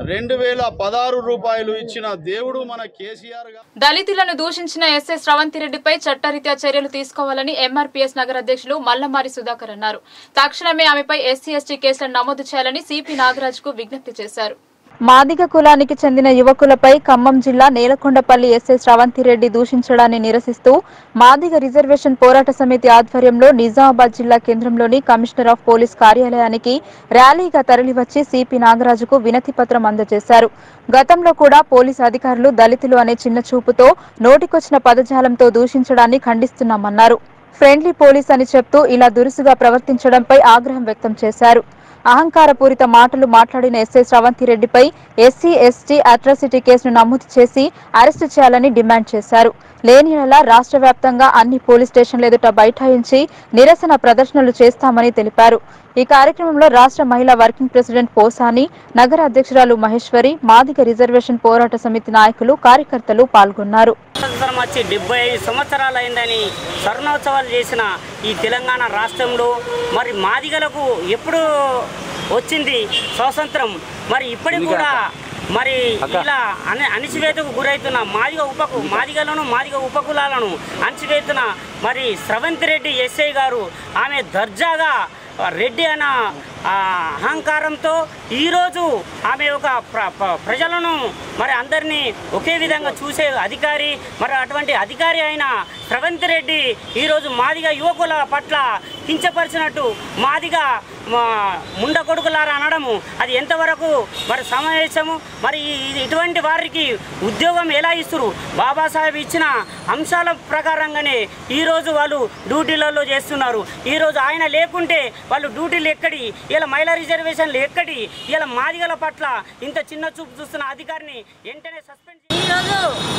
రెండు వేల పదహారు రూపాయలు ఇచ్చిన దేవుడు మన కేసీఆర్ గారు దళితులను దూషించిన ఎస్ఐ స్రవంతిరెడ్డిపై చట్టరీత్యా చర్యలు తీసుకోవాలని ఎంఆర్పీఎస్ నగర అధ్యక్షులు మల్లమారి సుధాకర్ అన్నారు తక్షణమే ఆమెపై ఎస్సీ ఎస్టీ కేసులను నమోదు చేయాలని సిపి నాగరాజ్ కు విజ్ఞప్తి చేశారు మాదిగ కులానికి చెందిన యువకులపై ఖమ్మం జిల్లా నేలకొండపల్లి ఎస్ఐ స్రవంతిరెడ్డి దూషించడాన్ని నిరసిస్తూ మాదిగ రిజర్వేషన్ పోరాట సమితి ఆధ్వర్యంలో నిజామాబాద్ జిల్లా కేంద్రంలోని కమిషనర్ ఆఫ్ పోలీస్ కార్యాలయానికి ర్యాలీగా తరలివచ్చి సిపి నాగరాజుకు వినతి పత్రం అందజేశారు గతంలో కూడా పోలీసు అధికారులు దళితులు అనే చిన్న చూపుతో నోటికొచ్చిన పదజాలంతో దూషించడాన్ని ఖండిస్తున్నామన్నారు ఫ్రెండ్లీ పోలీస్ అని చెప్తూ ఇలా దురుసుగా ప్రవర్తించడంపై ఆగ్రహం వ్యక్తం చేశారు అహంకారపూరిత మాటలు మాట్లాడిన ఎస్ఐ స్రవంతిరెడ్డిపై ఎస్సీ ఎస్టీ అట్రాసిటీ కేసును నమోదు చేసి అరెస్టు చేయాలని డిమాండ్ చేశారు లేని నెల రాష్ట్ర వ్యాప్తంగా అన్ని పోలీస్ స్టేషన్ల ఎదుట బైఠాయించి నిరసన ప్రదర్శనలు చేస్తామని తెలిపారు ఈ కార్యక్రమంలో రాష్ట్ర మహిళా వర్కింగ్ ప్రెసిడెంట్ పోసాని నగర అధ్యక్షురాలు మహేశ్వరి మాదిగ రిజర్వేషన్ పోరాట సమితి నాయకులు కార్యకర్తలు పాల్గొన్నారు స్వతంత్రం వచ్చి డెబ్బై ఐదు సంవత్సరాలు అయిందని స్వర్ణోత్సవాలు చేసిన ఈ తెలంగాణ రాష్ట్రంలో మరి మాదిగలకు ఎప్పుడు వచ్చింది స్వాతంత్రం మరి ఇప్పటికి కూడా మరి ఇలా అని అణిచివేతకు గురవుతున్న మాదిగ ఉపకు మాదిగలను మాదిగ ఉపకులాలను అణిచివేతున్న మరి స్రవంతి రెడ్డి ఎస్ఐ గారు ఆమె దర్జాగా రెడ్డి అన్న ఆ, అహంకారంతో ఈరోజు ఆమె ఒక ప్ర ప్ర- ప్రజలను మరి అందరినీ ఒకే విధంగా చూసే అధికారి మరి అటువంటి అధికారి అయిన స్రవంతి రెడ్డి ఈరోజు మాదిగ యువకుల పట్ల కించపరిచినట్టు మాదిగ మా ముండ కొడుకులారా అనడము అది ఎంతవరకు మరి సమావేశము మరి ఈ- ఇటువంటి వారికి ఉద్యోగం ఎలా ఇస్తారు బాబాసాహెబ్ ఇచ్చిన అంశాల ప్రకారంగానే ఈరోజు వాళ్ళు డ్యూటీలలో చేస్తున్నారు ఈరోజు ఆయన లేకుంటే వాళ్ళు డ్యూటీలు ఎక్కడి ఇలా మహిళా రిజర్వేషన్లు ఎక్కడి ఇలా మాదిగల పట్ల ఇంత చిన్న చూపు చూస్తున్న అధికారిని వెంటనే సస్పెండ్ ఈరోజు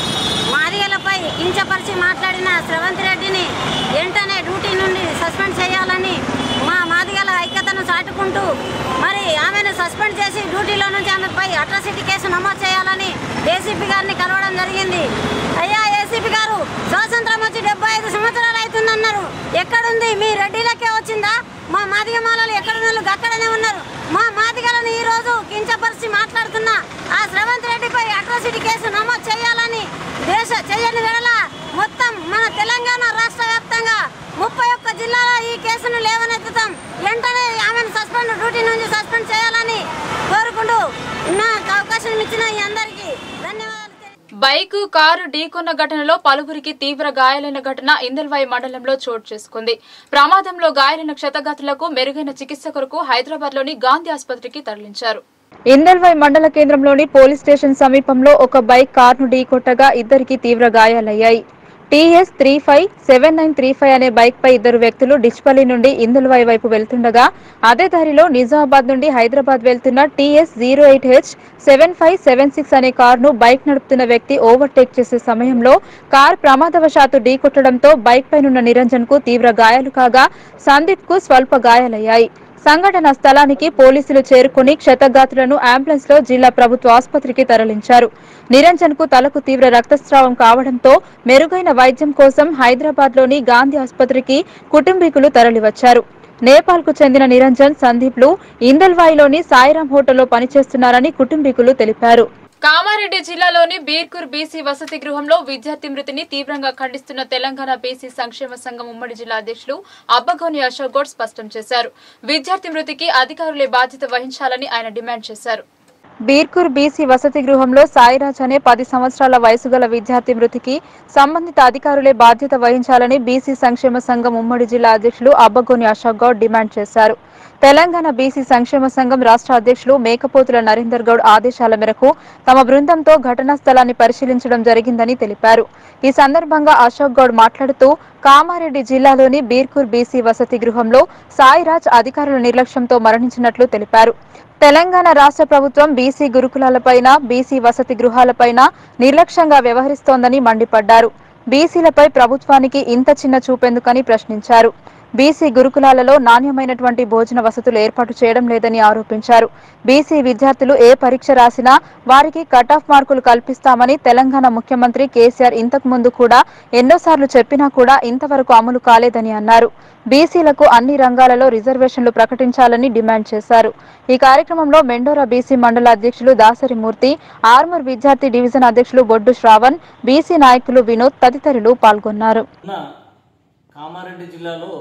మాదిగలపై కించపరిచి మాట్లాడిన శ్రవంత్ రెడ్డిని వెంటనే డ్యూటీ నుండి సస్పెండ్ చేయాలని మా మాదిగల ఐక్యతను చాటుకుంటూ మరి ఆమెను సస్పెండ్ చేసి డ్యూటీలో నుంచి ఆమెపై అట్రాసిటీ కేసు నమోదు చేయాలని ఏసీపీ గారిని కలవడం జరిగింది అయ్యా ఏసీపీ గారు స్వాతంత్రం వచ్చి డెబ్బై ఐదు సంవత్సరాలు అవుతుందన్నారు ఎక్కడుంది మీ రెడ్డిలకే వచ్చిందా మా మాదిగ మాలలు ఎక్కడున్నారు అక్కడనే ఉన్నారు మా మాదిగలను ఈ రోజు కించపరిచి మాట్లాడుతున్న ఆ శ్రవంత్ రెడ్డిపై అట్రాసిటీ కేసు నమోదు చేయాలని దేశ చేయని వేళ మొత్తం మన తెలంగాణ రాష్ట్ర వ్యాప్తంగా ముప్పై ఒక్క జిల్లాలో ఈ కేసును లేవనెత్తుతాం వెంటనే ఆమెను సస్పెండ్ డ్యూటీ నుంచి సస్పెండ్ చేయాలని కోరుకుంటూ నాకు అవకాశం ఇచ్చిన ఈ అందరికీ ధన్యవాదాలు బైక్ కారు ఢీకొన్న ఘటనలో పలువురికి తీవ్ర గాయాలైన ఘటన ఇందల్వాయి మండలంలో చోటు చేసుకుంది ప్రమాదంలో గాయాలైన క్షతగాతులకు మెరుగైన చికిత్స కొరకు హైదరాబాద్ లోని గాంధీ ఆసుపత్రికి తరలించారు ఇందల్వాయి మండల కేంద్రంలోని పోలీస్ స్టేషన్ సమీపంలో ఒక బైక్ కారును ఢీకొట్టగా ఇద్దరికి తీవ్ర గాయాలయ్యాయి TS three five seven nine three five అనే బైక్ పై ఇద్దరు వ్యక్తులు డిచ్పల్లి నుండి ఇందులవాయి వైపు వెళ్తుండగా అదే దారిలో నిజామాబాద్ నుండి హైదరాబాద్ వెళ్తున్న TS zero eight H seven five seven six అనే కారును బైక్ నడుపుతున్న వ్యక్తి ఓవర్టేక్ చేసే సమయంలో కార్ ప్రమాదవశాత్తు ఢీకొట్టడంతో బైక్ పైనున్న నిరంజన్ కు తీవ్ర గాయాలు కాగా సందీప్ కు స్వల్ప గాయాలయ్యాయి సంఘటన స్థలానికి పోలీసులు చేరుకుని క్షతగాతులను అంబులెన్స్ లో జిల్లా ప్రభుత్వ ఆసుపత్రికి తరలించారు నిరంజన్ కు తలకు తీవ్ర రక్తస్రావం కావడంతో మెరుగైన వైద్యం కోసం హైదరాబాద్ లోని గాంధీ ఆసుపత్రికి కుటుంబీకులు తరలివచ్చారు నేపాల్ కు చెందిన నిరంజన్ సందీప్లు ఇందల్వాయిలోని సాయిరాం హోటల్లో పనిచేస్తున్నారని కుటుంబీకులు తెలిపారు కామారెడ్డి జిల్లాలోని బీర్కూర్ బీసీ వసతి గృహంలో విద్యార్థి మృతిని తీవ్రంగా ఖండిస్తున్న తెలంగాణ బీసీ సంక్షేమ సంఘం ఉమ్మడి జిల్లా అధ్యక్షులు అబ్బగోని అశోక్ గౌడ్ స్పష్టం చేశారు విద్యార్థి మృతికి అధికారులే బాధ్యత వహించాలని ఆయన డిమాండ్ చేశారు బీర్కూర్ బీసీ వసతి గృహంలో సాయిరాజ్ అనే పది సంవత్సరాల వయసు గల విద్యార్థి మృతికి సంబంధిత అధికారులే బాధ్యత వహించాలని బీసీ సంక్షేమ సంఘం ఉమ్మడి జిల్లా అధ్యక్షులు అబ్బగోని అశోక్ గౌడ్ డిమాండ్ చేశారు తెలంగాణ బీసీ సంక్షేమ సంఘం రాష్ట్ర అధ్యక్షులు మేకపోతుల నరేందర్ గౌడ్ ఆదేశాల మేరకు తమ బృందంతో ఘటనా స్థలాన్ని పరిశీలించడం జరిగిందని తెలిపారు ఈ సందర్భంగా అశోక్ గౌడ్ మాట్లాడుతూ కామారెడ్డి జిల్లాలోని బీర్కూర్ బీసీ వసతి గృహంలో సాయిరాజ్ అధికారుల నిర్లక్ష్యంతో మరణించినట్లు తెలిపారు తెలంగాణ రాష్ట్ర ప్రభుత్వం బీసీ గురుకులాలపైన బీసీ వసతి గృహాలపైన నిర్లక్ష్యంగా వ్యవహరిస్తోందని మండిపడ్డారు బీసీలపై ప్రభుత్వానికి ఇంత చిన్న చూపెందుకని ప్రశ్నించారు బీసీ గురుకులాలలో నాణ్యమైనటువంటి భోజన వసతులు ఏర్పాటు చేయడం లేదని ఆరోపించారు బీసీ విద్యార్థులు ఏ పరీక్ష రాసినా వారికి కట్ ఆఫ్ మార్కులు కల్పిస్తామని తెలంగాణ ముఖ్యమంత్రి కేసీఆర్ ఇంతకు ముందు కూడా ఎన్నోసార్లు చెప్పినా కూడా ఇంతవరకు అమలు కాలేదని అన్నారు బీసీలకు అన్ని రంగాలలో రిజర్వేషన్లు ప్రకటించాలని డిమాండ్ చేశారు ఈ కార్యక్రమంలో మెండోరా బీసీ మండల అధ్యక్షులు దాసరి మూర్తి ఆర్మూర్ విద్యార్థి డివిజన్ అధ్యక్షులు బొడ్డు శ్రావణ్ బీసీ నాయకులు వినోద్ తదితరులు పాల్గొన్నారు ఉన్న కామారెడ్డి జిల్లాలో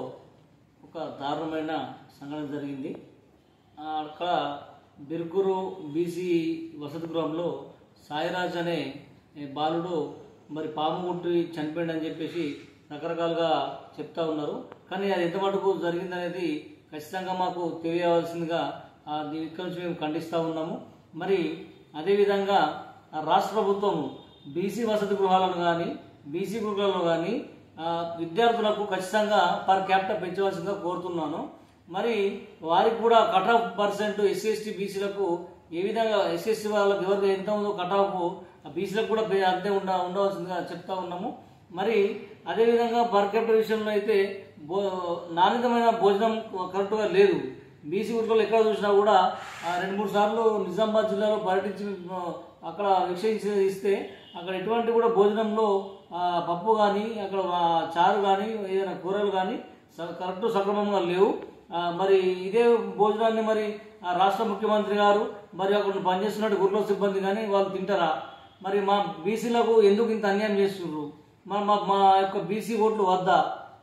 ఒక దారుణమైన సంఘటన జరిగింది ఆ, అక్కడ బిర్కూరు బీసీ వసతి గృహంలో సాయిరాజ్ అనే ఏ, బాలుడు మరి పాము కుట్టి చనిపోయిందని చెప్పేసి రకరకాలుగా చెప్తా ఉన్నారు కానీ అది ఎంత మటుకు జరిగిందనేది ఖచ్చితంగా మాకు తెలియవలసిందిగా ఆ, దీని ఇక్కడి నుంచి మేము ఖండిస్తూ ఉన్నాము మరి అదేవిధంగా ఆ రాష్ట్ర ప్రభుత్వం బీసీ వసతి గృహాలను కానీ బీసీ గృహాలను కానీ ఆ, విద్యార్థులకు ఖచ్చితంగా పర్ క్యాపిటల్ పెంచవలసిందిగా కోరుతున్నాను మరి వారికి కూడా cut off percent SC ST బీసీలకు ఏ విధంగా ఎస్ఎస్సీ వాళ్ళకి ఎవరికి ఎంత ఉందో కట్ ఆఫ్ బీసీలకు కూడా పే- అంతే ఉండ ఉండవలసిందిగా చెప్తా ఉన్నాము మరి అదేవిధంగా పర్ క్యాపిటల్ విషయంలో అయితే భో నాణ్యతమైన భోజనం కరెక్ట్గా లేదు బీసీ ఊర్లలో ఎక్కడ చూసినా కూడా ఆ, రెండు మూడు సార్లు నిజామాబాద్ జిల్లాలో పర్యటించి ఆ, అక్కడ వీక్షించి ఇస్తే అక్కడ ఎటువంటి కూడా భోజనంలో ఆ, పప్పు కానీ అక్కడ ఆ, చారు కానీ ఏదైనా కూరలు కానీ స- కరెక్ట్ సక్రమంగా లేవు ఆ, మరి ఇదే భోజనాన్ని మరి ఆ, రాష్ట్ర ముఖ్యమంత్రి గారు మరి అక్కడ పనిచేస్తున్నట్టు గుర్ల సిబ్బంది కానీ వాళ్ళు తింటారా మరి మా బీసీలకు ఎందుకు ఇంత అన్యాయం చేస్తున్నారు మరి మా మా యొక్క బీసీ ఓట్లు వద్దా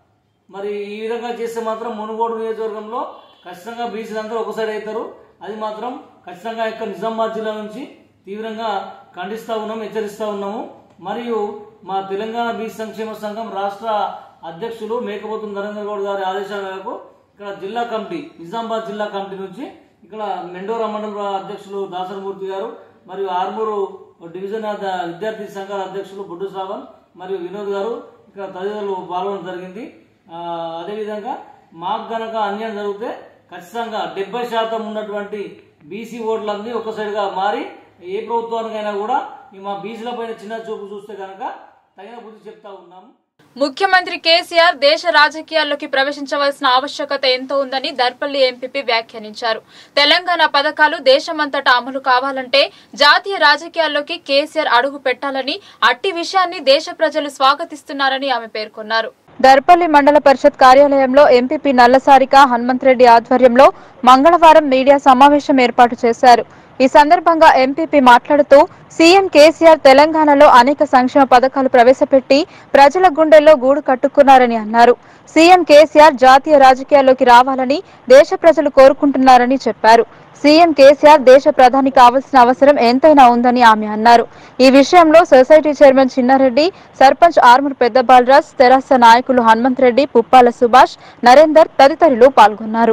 మరి ఈ విధంగా చేస్తే మాత్రం మునుగోడు నియోజకవర్గంలో ఖచ్చితంగా బీసీలు అందరూ ఒక సైడ్ అవుతారు అది మాత్రం ఖచ్చితంగా యొక్క నిజామాబాద్ జిల్లా నుంచి తీవ్రంగా ఖండిస్తూ ఉన్నాము హెచ్చరిస్తూ ఉన్నాము మరియు మా తెలంగాణ బీసీ సంక్షేమ సంఘం రాష్ట్ర అధ్యక్షులు మేకపోతు నరేంద్ర గౌడ్ గారి ఆదేశాల మేరకు ఇక్కడ జిల్లా కమిటీ నిజామాబాద్ జిల్లా కమిటీ నుంచి ఇక్కడ మెండోరా మండల అధ్యక్షులు దాసరమూర్తి గారు మరియు ఆర్మూరు డివిజన్ అధ- విద్యార్థి సంఘాల అధ్యక్షులు బుడ్డు శ్రావణ్ మరియు వినోద్ గారు ఇక్కడ తదితరులు పాల్గొనడం జరిగింది ఆ, అదేవిధంగా మాకు గనక అన్యాయం జరిగితే ఖచ్చితంగా డెబ్బై శాతం ఉన్నటువంటి బీసీ ఓట్లన్నీ ఒక సైడ్గా మారి ఏ ప్రభుత్వానికైనా కూడా ఈ మా బీసీల పైన చిన్న చూపు చూస్తే కనుక తగిన బుద్ధి చెప్తా ఉన్నాము ముఖ్యమంత్రి కేసీఆర్ దేశ రాజకీయాల్లోకి ప్రవేశించవలసిన ఆవశ్యకత ఎంతో ఉందని దర్పల్లి ఎంపీపీ వ్యాఖ్యానించారు తెలంగాణ పథకాలు దేశమంతటా అమలు కావాలంటే జాతీయ రాజకీయాల్లోకి కేసీఆర్ అడుగు పెట్టాలని అట్టి విషయాన్ని దేశ ప్రజలు స్వాగతిస్తున్నారని ఆమె పేర్కొన్నారు దర్పల్లి మండల పరిషత్ కార్యాలయంలో ఎంపీపీ నల్లసారిక హనుమంతరెడ్డి ఆధ్వర్యంలో మంగళవారం మీడియా సమావేశం ఏర్పాటు చేశారు ఈ సందర్భంగా ఎంపీపీ మాట్లాడుతూ సీఎం కేసీఆర్ తెలంగాణలో అనేక సంక్షేమ పథకాలు ప్రవేశపెట్టి ప్రజల గుండెల్లో గూడు కట్టుకున్నారని అన్నారు సీఎం కేసీఆర్ జాతీయ రాజకీయాల్లోకి రావాలని దేశ ప్రజలు కోరుకుంటున్నారని చెప్పారు సీఎం కేసీఆర్ దేశ ప్రధాని కావాల్సిన అవసరం ఎంతైనా ఉందని ఆమె అన్నారు ఈ విషయంలో సొసైటీ చైర్మన్ చిన్నారెడ్డి సర్పంచ్ ఆర్మూర్ పెద్ద బాలరాజ్ తెరాస నాయకులు హనుమంత్ రెడ్డి పుప్పాల సుభాష్ నరేందర్ తదితరులు పాల్గొన్నారు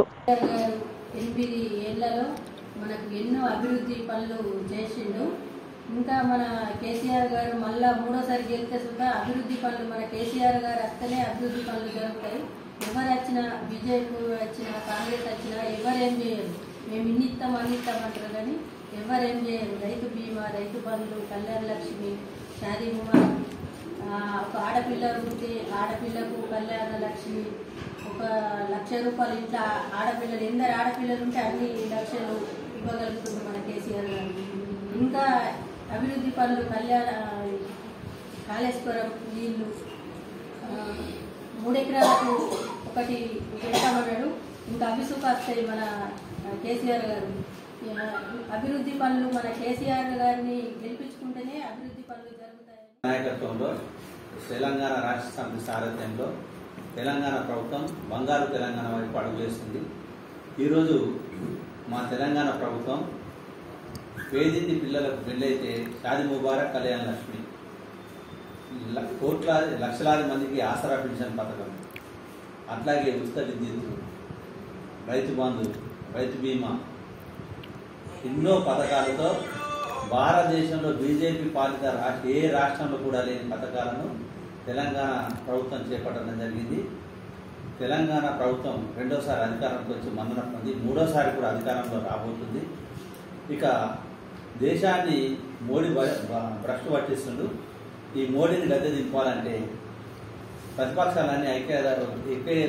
ఎనిమిది ఏళ్లలో మనకు ఎన్నో అభివృద్ధి పనులు చేసిండు ఇంకా మన కేసీఆర్ గారు మళ్ళా మూడోసారి గెలిస్తే సుద్ధా అభివృద్ధి పనులు మన కేసీఆర్ గారు వస్తేనే అభివృద్ధి పనులు జరుగుతాయి ఎవరు వచ్చినా బీజేపీ వచ్చినా కాంగ్రెస్ వచ్చినా ఎవరేం చేయరు మేము ఇన్ని ఇస్తాం అన్ని ఇస్తాం అంటారు కానీ ఎవరేం చేయరు రైతు బీమా రైతు బంధు కళ్యాణ లక్ష్మి షాదీ ముబారక్ ఆ, ఒక ఆడపిల్ల ఉంటే ఆడపిల్లకు కళ్యాణ లక్ష్మి ఒక లక్ష రూపాయలు ఇంట్లో ఆడపిల్లలు ఎందరు ఆడపిల్లలు ఉంటే అన్ని లక్షలు ఇవ్వగలుగుతుంది మన కేసీఆర్ గారు ఇంకా అభివృద్ధి పనులు కళ్యాణ కాళేశ్వరం నీళ్లు ఆ, మూడెకరాలకు ఒకటి పెడతామన్నాడు ఇంకా అభిసుఖ వస్తాయి మన కేసీఆర్ గారు ఆ, అభివృద్ధి పనులు మన కేసీఆర్ గారిని గెలిపించుకుంటేనే అభివృద్ధి పనులు జరుగుతాయి నాయకత్వంలో తెలంగాణ రాష్ట్ర సమితి సారథ్యంలో తెలంగాణ ప్రభుత్వం బంగారు తెలంగాణ వైపు అడుగులేస్తుంది ఈరోజు మా తెలంగాణ ప్రభుత్వం పేదింటి పిల్లలకు పెళ్ళైతే షాది ముబారక్ కళ్యాణ లక్ష్మి ల- కోట్లాది లక్షలాది మందికి ఆసరా పెన్షన్ పథకం అట్లాగే ఉచిత విద్యుత్ రైతు బంధు రైతు బీమా ఎన్నో పథకాలతో భారతదేశంలో బీజేపీ పాలిత రాష్ట్ర ఏ రాష్ట్రంలో కూడా లేని పథకాలను తెలంగాణ ప్రభుత్వం చేపట్టడం జరిగింది తెలంగాణ ప్రభుత్వం రెండోసారి అధికారంలోకి వచ్చి మందన పొంది మూడోసారి కూడా అధికారంలో రాబోతుంది ఇక దేశాన్ని మోడీ బ- బ- భ్రష్టు పట్టిస్తుండు ఈ మోడీని గద్దె దింపాలంటే ప్రతిపక్షాలన్నీ ఐక్య ఐక్య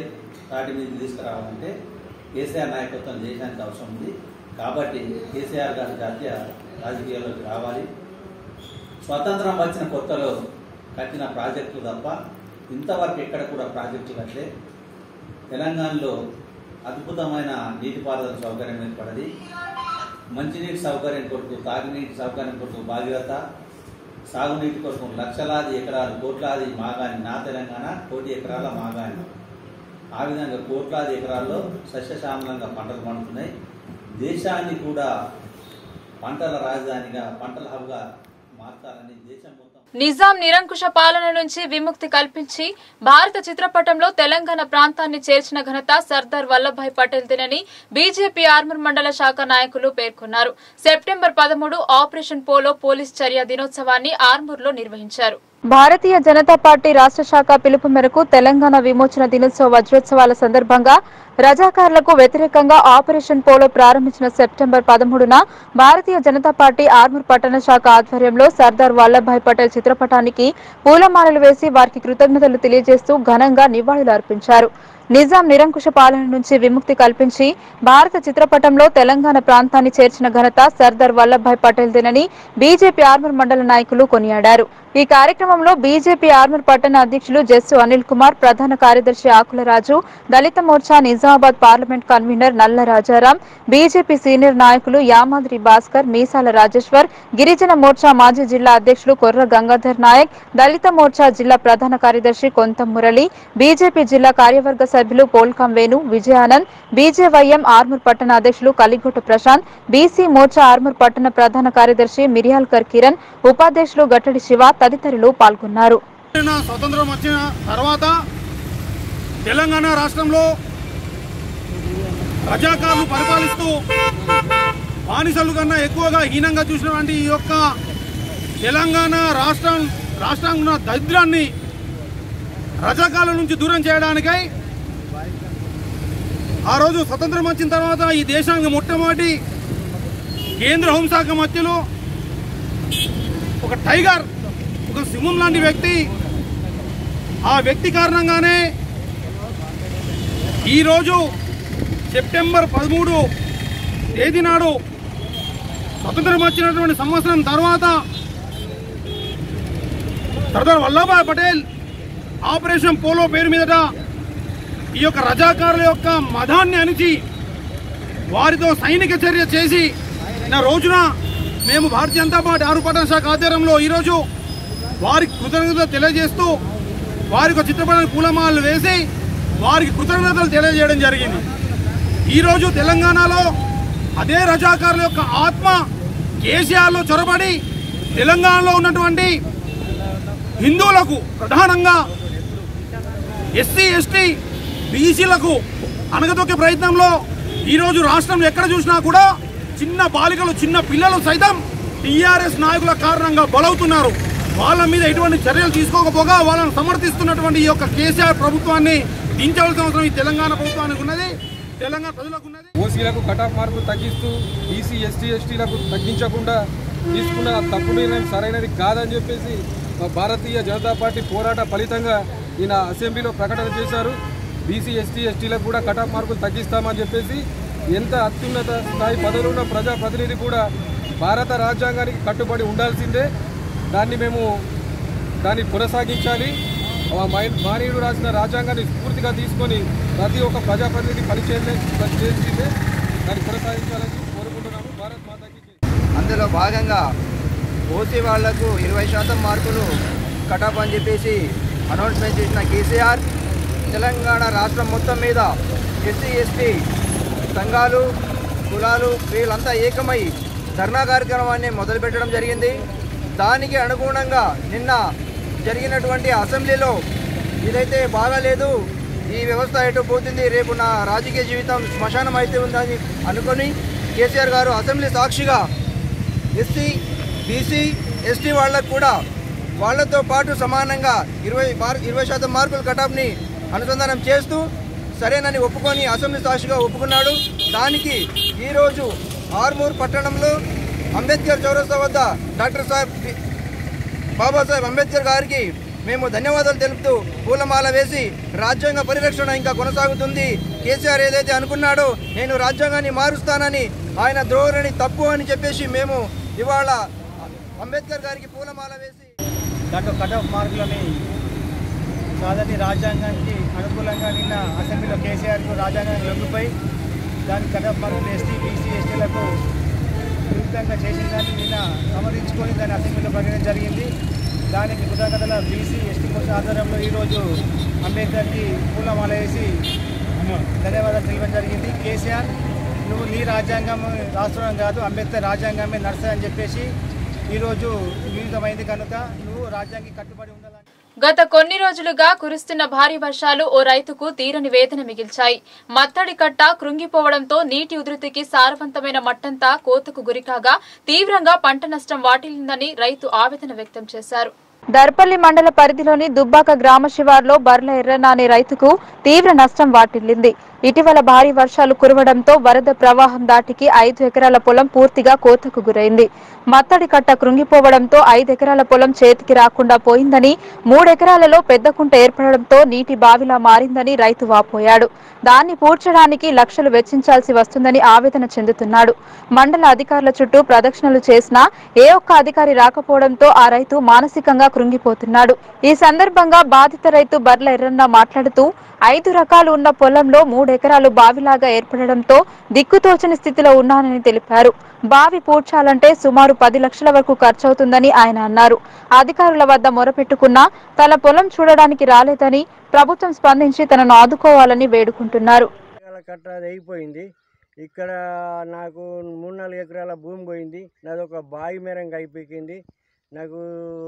తాటి మీద తీసుకురావాలంటే కేసీఆర్ నాయకత్వం చేయడానికి అవసరం ఉంది కాబట్టి కేసీఆర్ గారి జాతీయ రాజకీయాల్లోకి రావాలి స్వతంత్రం వచ్చిన కొత్తలో కట్టిన ప్రాజెక్టులు తప్ప ఇంతవరకు ఎక్కడ కూడా ప్రాజెక్టులు కట్టలే తెలంగాణలో అద్భుతమైన నీటిపారుదల సౌకర్యం ఏర్పడది మంచినీటి సౌకర్యం కొరకు తాగునీటి సౌకర్యం కొరకు భాగీరథ సాగునీటి కొరకు లక్షలాది ఎకరాలు కోట్లాది మాగాని నా తెలంగాణ కోటి ఎకరాల మాగాని ఆ విధంగా కోట్లాది ఎకరాల్లో సస్యశ్యామలంగా పంటలు పండుతున్నాయి దేశాన్ని కూడా పంటల రాజధానిగా పంటల హబ్గా మార్చాలని దేశం మొత్తం నిజాం నిరంకుశ పాలన నుంచి విముక్తి కల్పించి భారత చిత్రపటంలో తెలంగాణ ప్రాంతాన్ని చేర్చిన ఘనత సర్దార్ వల్లభాయ్ పటేల్ దినని బీజేపీ ఆర్మూర్ మండల శాఖ నాయకులు పేర్కొన్నారు సెప్టెంబర్ పదమూడు ఆపరేషన్ పోలో పోలీస్ చర్య దినోత్సవాన్ని ఆర్మూర్లో నిర్వహించారు భారతీయ జనతా పార్టీ రాష్ట్ర శాఖ పిలుపు మేరకు తెలంగాణ విమోచన దినోత్సవ వజ్రోత్సవాల సందర్భంగా రజాకారులకు వ్యతిరేకంగా ఆపరేషన్ పోలో ప్రారంభించిన సెప్టెంబర్ పదమూడున భారతీయ జనతా పార్టీ ఆర్మూర్ పట్టణ శాఖ ఆధ్వర్యంలో సర్దార్ వల్లభాయ్ పటేల్ చిత్రపటానికి పూలమాలలు వేసి వారికి కృతజ్ఞతలు తెలియజేస్తూ ఘనంగా నివాళులు అర్పించారు నిజాం నిరంకుశ పాలన నుంచి విముక్తి కల్పించి భారత చిత్రపటంలో తెలంగాణ ప్రాంతాన్ని చేర్చిన ఘనత సర్దార్ వల్లభాయ్ పటేల్ దినని బీజేపీ ఆర్మూర్ మండల నాయకులు కొనియాడారు ఈ కార్యక్రమంలో బీజేపీ ఆర్మూర్ పట్టణ అధ్యక్షులు జస్సు అనిల్ కుమార్ ప్రధాన కార్యదర్శి ఆకుల రాజు దళిత Morcha Nizamabad parliament convener Nalla Rajaram BJP senior నాయకులు యామాద్రి భాస్కర్ మీసాల రాజేశ్వర్ గిరిజన మోర్చా మాజీ జిల్లా అధ్యక్షులు కొర్ర గంగాధర్ నాయక్ దళిత మోర్చా జిల్లా ప్రధాన కార్యదర్శి కొంతం మురళి బీజేపీ జిల్లా కార్యవర్గ సభ్యులు పోల్కం వేణు విజయానంద్ బీజేవైఎం ఆర్మూర్ పట్టణ అధ్యక్షులు కలిగొట్టు ప్రశాంత్ బీసీ మోర్చా ఆర్మూర్ పట్టణ ప్రధాన కార్యదర్శి మిరియాల్కర్ కిరణ్ ఉపాధ్యక్షులు గట్టడి శివ తదితరులు పాల్గొన్నారు తెలంగాణ స్వతంత్రం వచ్చిన తర్వాత తెలంగాణ రాష్ట్రంలో రజాకారులు పరిపాలిస్తూ బానిసలు కన్నా ఎక్కువగా హీనంగా చూసినటువంటి ఈ యొక్క తెలంగాణ రాష్ట్రం రాష్ట్రం ఉన్న దరిద్రాన్ని రజాకాల నుంచి దూరం చేయడానికై ఆ రోజు స్వతంత్రం వచ్చిన తర్వాత ఈ దేశానికి మొట్టమొదటి కేంద్ర హోంశాఖ మధ్యలో ఒక టైగర్ ఒక సింహం లాంటి వ్యక్తి ఆ వ్యక్తి కారణంగానే ఈరోజు సెప్టెంబర్ పదమూడు తేదీ నాడు స్వతంత్రం వచ్చినటువంటి సంవత్సరం తర్వాత సర్దార్ వల్లభాయ్ పటేల్ ఆపరేషన్ పోలో పేరు మీదట ఈ యొక్క రజాకారుల యొక్క మదాన్ని అణిచి వారితో సైనిక చర్య చేసి నా రోజున మేము భారతీయ జనతా పార్టీ ఆరు పట్టణ శాఖ ఆధ్వర్యంలో ఈరోజు వారికి కృతజ్ఞతలు తెలియజేస్తూ వారికి ఒక చిత్రపటానికి పూలమాలలు వేసి వారికి కృతజ్ఞతలు తెలియజేయడం జరిగింది ఈరోజు తెలంగాణలో అదే రజాకారుల యొక్క ఆత్మ కేసీఆర్లో చొరబడి తెలంగాణలో ఉన్నటువంటి హిందువులకు ప్రధానంగా ఎస్సీ ఎస్టీ బీసీలకు అనగదొక్కే ప్రయత్నంలో ఈరోజు రాష్ట్రంలో ఎక్కడ చూసినా కూడా చిన్న బాలికలు చిన్న పిల్లలు సైతం టీఆర్ఎస్ నాయకుల కారణంగా బలవుతున్నారు వాళ్ళ మీద ఎటువంటి చర్యలు తీసుకోకపోగా వాళ్ళని సమర్థిస్తున్నటువంటి ఈ యొక్క కేసీఆర్ ప్రభుత్వాన్ని దించవలసిన అవసరం ఈ తెలంగాణ ప్రభుత్వానికి ఉన్నది తెలంగాణ ప్రజలకు ఉన్నది ఓసీలకు కటాఫ్ మార్కులు తగ్గిస్తూ బీసీ ఎస్టీ ఎస్టీలకు తగ్గించకుండా తీసుకున్న తప్పు నిర్ణయం సరైనది కాదని చెప్పేసి మా భారతీయ జనతా పార్టీ పోరాట ఫలితంగా ఈయన అసెంబ్లీలో ప్రకటన చేశారు బీసీ ఎస్టీ ఎస్టీలకు కూడా కటాఫ్ మార్కులు తగ్గిస్తామని చెప్పేసి ఎంత అత్యున్నత స్థాయి పదవులు ఉన్న ప్రజాప్రతినిధి కూడా భారత రాజ్యాంగానికి కట్టుబడి ఉండాల్సిందే దాన్ని మేము దాన్ని కొనసాగించాలి ఆ మై- మానవుడు రాసిన రాజ్యాంగాన్ని స్ఫూర్తిగా తీసుకొని ప్రతి ఒక్క ప్రజాప్రతినిధి పనిచేసే చేసిందే దాన్ని కొనసాగించాలని కోరుకుంటున్నాము భారత్ మాతాకి అందులో భాగంగా ఓసీ వాళ్లకు ఇరవై శాతం మార్కులు కటాప్ అని చెప్పేసి అనౌన్స్మెంట్ చేసిన కేసీఆర్ తెలంగాణ రాష్ట్రం మొత్తం మీద ఎస్సీ ఎస్టీ సంఘాలు కులాలు వీళ్ళంతా ఏకమై ధర్నా కార్యక్రమాన్ని మొదలుపెట్టడం జరిగింది దానికి అనుగుణంగా నిన్న జరిగినటువంటి అసెంబ్లీలో ఇదైతే బాగాలేదు ఈ వ్యవస్థ ఎటు పోతుంది రేపు నా రాజకీయ జీవితం శ్మశానం అయితే ఉందని అనుకొని కేసీఆర్ గారు అసెంబ్లీ సాక్షిగా ఎస్సీ బీసీ ఎస్టీ వాళ్ళకు కూడా వాళ్ళతో పాటు సమానంగా ఇరవై మార్ ఇరవై శాతం మార్కుల కటాఫ్ని అనుసంధానం చేస్తూ సరేనని ఒప్పుకొని అసెంబ్లీ సాక్షిగా ఒప్పుకున్నాడు దానికి ఈరోజు ఆర్మూర్ పట్టణంలో అంబేద్కర్ చౌరస్తా వద్ద డాక్టర్ సాహెబ్ బి- బాబాసాహెబ్ అంబేద్కర్ గారికి మేము ధన్యవాదాలు తెలుపుతూ పూలమాల వేసి రాజ్యాంగ పరిరక్షణ ఇంకా కొనసాగుతుంది కేసీఆర్ ఏదైతే అనుకున్నాడో నేను రాజ్యాంగాన్ని మారుస్తానని ఆయన ధోరణి తప్పు అని చెప్పేసి మేము ఇవాళ అంబేద్కర్ గారికి పూలమాల వేసి దాంట్లో కట్ ఆఫ్ మార్కులని కాదని రాజ్యాంగానికి అనుకూలంగా నిన్న అసెంబ్లీలో కేసీఆర్కు రాజ్యాంగానికి లొంగిపోయి దానికి కట్ ఆఫ్ మార్కులు ఎస్టీ బీసీ ఎస్టీలకు విరుద్ధంగా చేసిన దాన్ని నిన్న సమర్థించుకొని దాన్ని అసెంబ్లీలో ప్రకటన జరిగింది దానికి కృతజ్ఞతల బీసీ ఎస్టీ మోర్చా ఆధ్వర్యంలో ఈరోజు అంబేద్కర్కి పూలమాల వేసి ధన్యవాదాలు తెలియడం జరిగింది కేసీఆర్ నువ్వు నీ రాజ్యాంగం రాష్ట్రం కాదు అంబేద్కర్ రాజ్యాంగమే నడుస్తాయని చెప్పేసి ఈరోజు నిరూపితమైంది కనుక నువ్వు రాజ్యాంగానికి కట్టుబడి ఉండాలని గత కొన్ని రోజులుగా కురుస్తున్న భారీ వర్షాలు ఓ రైతుకు తీరని వేదన మిగిల్చాయి మత్తడి కట్ట కృంగిపోవడంతో నీటి ఉధృతికి సారవంతమైన మట్టంతా కోతకు గురికాగా తీవ్రంగా పంట నష్టం వాటిల్లిందని రైతు ఆవేదన వ్యక్తం చేశారు దర్పల్లి మండల పరిధిలోని దుబ్బాక గ్రామ శివార్లో బర్ల ఎర్రన్న అనే రైతుకు తీవ్ర నష్టం వాటిల్లింది ఇటీవల భారీ వర్షాలు కురవడంతో వరద ప్రవాహం దాటికి ఐదు ఎకరాల పొలం పూర్తిగా కోతకు గురైంది మత్తడి కట్ట కృంగిపోవడంతో ఐదు ఎకరాల పొలం చేతికి రాకుండా పోయిందని మూడెకరాలలో పెద్ద కుంట ఏర్పడడంతో నీటి బావిలా మారిందని రైతు వాపోయాడు దాన్ని పూడ్చడానికి లక్షలు వెచ్చించాల్సి వస్తుందని ఆవేదన చెందుతున్నాడు మండల అధికారుల చుట్టూ ప్రదక్షిణలు చేసినా ఏ ఒక్క అధికారి రాకపోవడంతో ఆ రైతు మానసికంగా కృంగిపోతున్నాడు ఈ సందర్భంగా బాధిత రైతు బర్ల ఎర్రన్న మాట్లాడుతూ ఐదు రకాలు ఉన్న పొలంలో మూడు ఎకరాలు బావిలాగా ఏర్పడడంతో దిక్కుతోచని స్థితిలో ఉన్నానని తెలిపారు బావి పూడ్చాలంటే సుమారు పది లక్షల వరకు ఖర్చవుతుందని ఆయన అన్నారు అధికారుల వద్ద మొరపెట్టుకున్నా తన పొలం చూడడానికి రాలేదని ప్రభుత్వం స్పందించి తనను ఆదుకోవాలని వేడుకుంటున్నారు ఎకరాల కట్ట అది అయిపోయింది ఇక్కడ నాకు మూడు నాలుగు ఎకరాల భూమి పోయింది నాది ఒక బావి మేరంగా అయిపోయింది నాకు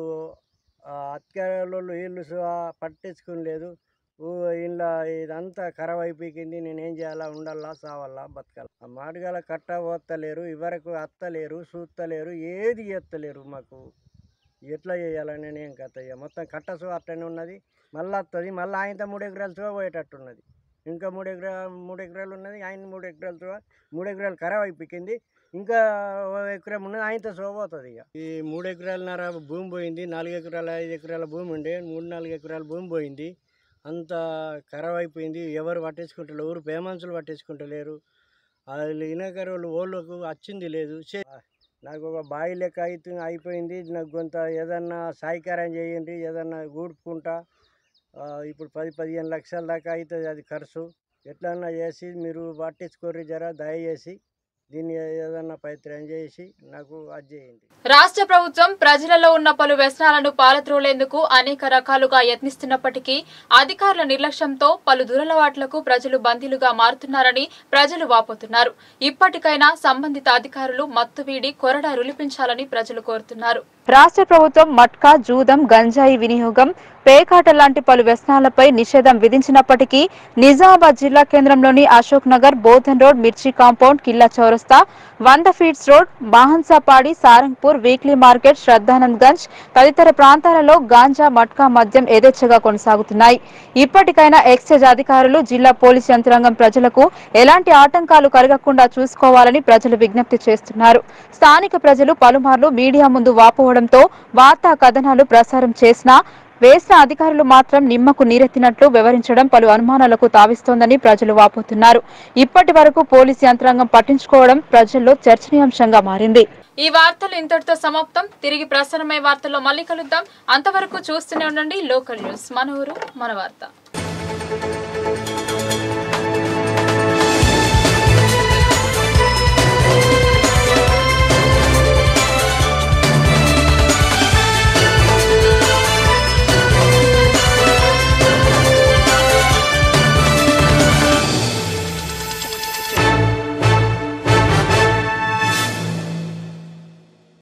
అత్కారంలో ఇల్లు పట్టించుకుని లేదు ఇంట్లో ఇదంతా ఖరాబ్ అయిపోయింది నేనేం చేయాలా ఉండాలా సావాలా బతకాలా ఆ మాటగాల కట్ట పోతలేరు ఇవరకు అత్తలేరు చూస్తలేరు ఏది ఎత్తలేరు మాకు ఎట్లా చేయాలని నేనేం కథ ఇక మొత్తం కట్ట సో అట్లనే ఉన్నది మళ్ళీ వస్తుంది మళ్ళీ ఆయనతో మూడు ఎకరాలు సో పోయేటట్టున్నది ఇంకా మూడు ఎకరా మూడు ఎకరాలు ఉన్నది ఆయన మూడు ఎకరాలు సో మూడు ఎకరాలు ఖరాబ్ అయిపోయింది ఇంకా ఓ ఎకరం ఉన్నది ఆయనతో సో పోతుంది ఇక ఈ మూడు ఎకరాలన్నర భూమి పోయింది నాలుగు ఎకరాల ఐదు ఎకరాల భూమి ఉండే మూడు నాలుగు ఎకరాల భూమి పోయింది అంత ఖరాబ్ అయిపోయింది ఎవరు పట్టించుకుంటలేరు ఎవరు పేమన్సులు పట్టించుకుంటలేరు వాళ్ళు ఇనకర వాళ్ళు ఓళ్ళకు వచ్చింది లేదు చే- నాకు ఒక బావి లెక్క అయితే అయిపోయింది నాకు కొంత ఏదన్నా సాయకారం చేయండి ఏదన్నా గూడుకుంటా ఆ, ఇప్పుడు పది పదిహేను లక్షల దాకా అవుతుంది అది ఖర్చు ఎట్లన్నా చేసి మీరు పట్టించుకోర్రి జర దయచేసి దీన్ని ఏదన్నా ప్రయత్నం చేసి నాకు అది చేయండి రాష్ట్ర ప్రభుత్వం ప్రజలలో ఉన్న పలు వ్యసనాలను పాలద్రోలేందుకు అనేక రకాలుగా యత్నిస్తున్నప్పటికీ అధికారుల నిర్లక్ష్యంతో పలు దురలవాట్లకు ప్రజలు బందీలుగా మారుతున్నారని ప్రజలు వాపోతున్నారు ఇప్పటికైనా సంబంధిత అధికారులు మత్తు వీడి కొరడా రులిపించాలని ప్రజలు కోరుతున్నారు రాష్ట్ర ప్రభుత్వం మట్కా జూదం గంజాయి వినియోగం పేకాట లాంటి పలు వ్యసనాలపై నిషేధం విధించినప్పటికీ నిజామాబాద్ జిల్లా కేంద్రంలోని అశోక్ నగర్ బోధన్ రోడ్ మిర్చి కాంపౌండ్ కిల్లా చౌరస్తా వంద ఫీట్స్ రోడ్ బాహన్సాపాడి సారంగ్పూర్ వీక్లీ మార్కెట్ శ్రద్ధానంద్ గంజ్ తదితర ప్రాంతాలలో గాంజా మట్కా మద్యం యథేచ్ఛగా కొనసాగుతున్నాయి ఇప్పటికైనా ఎక్సైజ్ అధికారులు జిల్లా పోలీస్ యంత్రాంగం ప్రజలకు ఎలాంటి ఆటంకాలు కలగకుండా చూసుకోవాలని ప్రజలు విజ్ఞప్తి చేస్తున్నారు స్థానిక ప్రజలు పలుమార్లు మీడియా ముందు వాపోవడంతో వార్తా కథనాలు ప్రసారం చేసినా వేసిన అధికారులు మాత్రం నిమ్మకు నీరెత్తినట్లు వివరించడం పలు అనుమానాలకు తావిస్తోందని ప్రజలు వాపోతున్నారు ఇప్పటి వరకు పోలీసు యంత్రాంగం పట్టించుకోవడం ప్రజల్లో చర్చనీయాంశంగా మారింది ఈ వార్తలు ఇంతటితో సమాప్తం తిరిగి ప్రసారమయ్యే వార్తల్లో మళ్ళీ కలుద్దాం అంతవరకు చూస్తూనే ఉండండి లోకల్ న్యూస్ మన ఊరు మన వార్త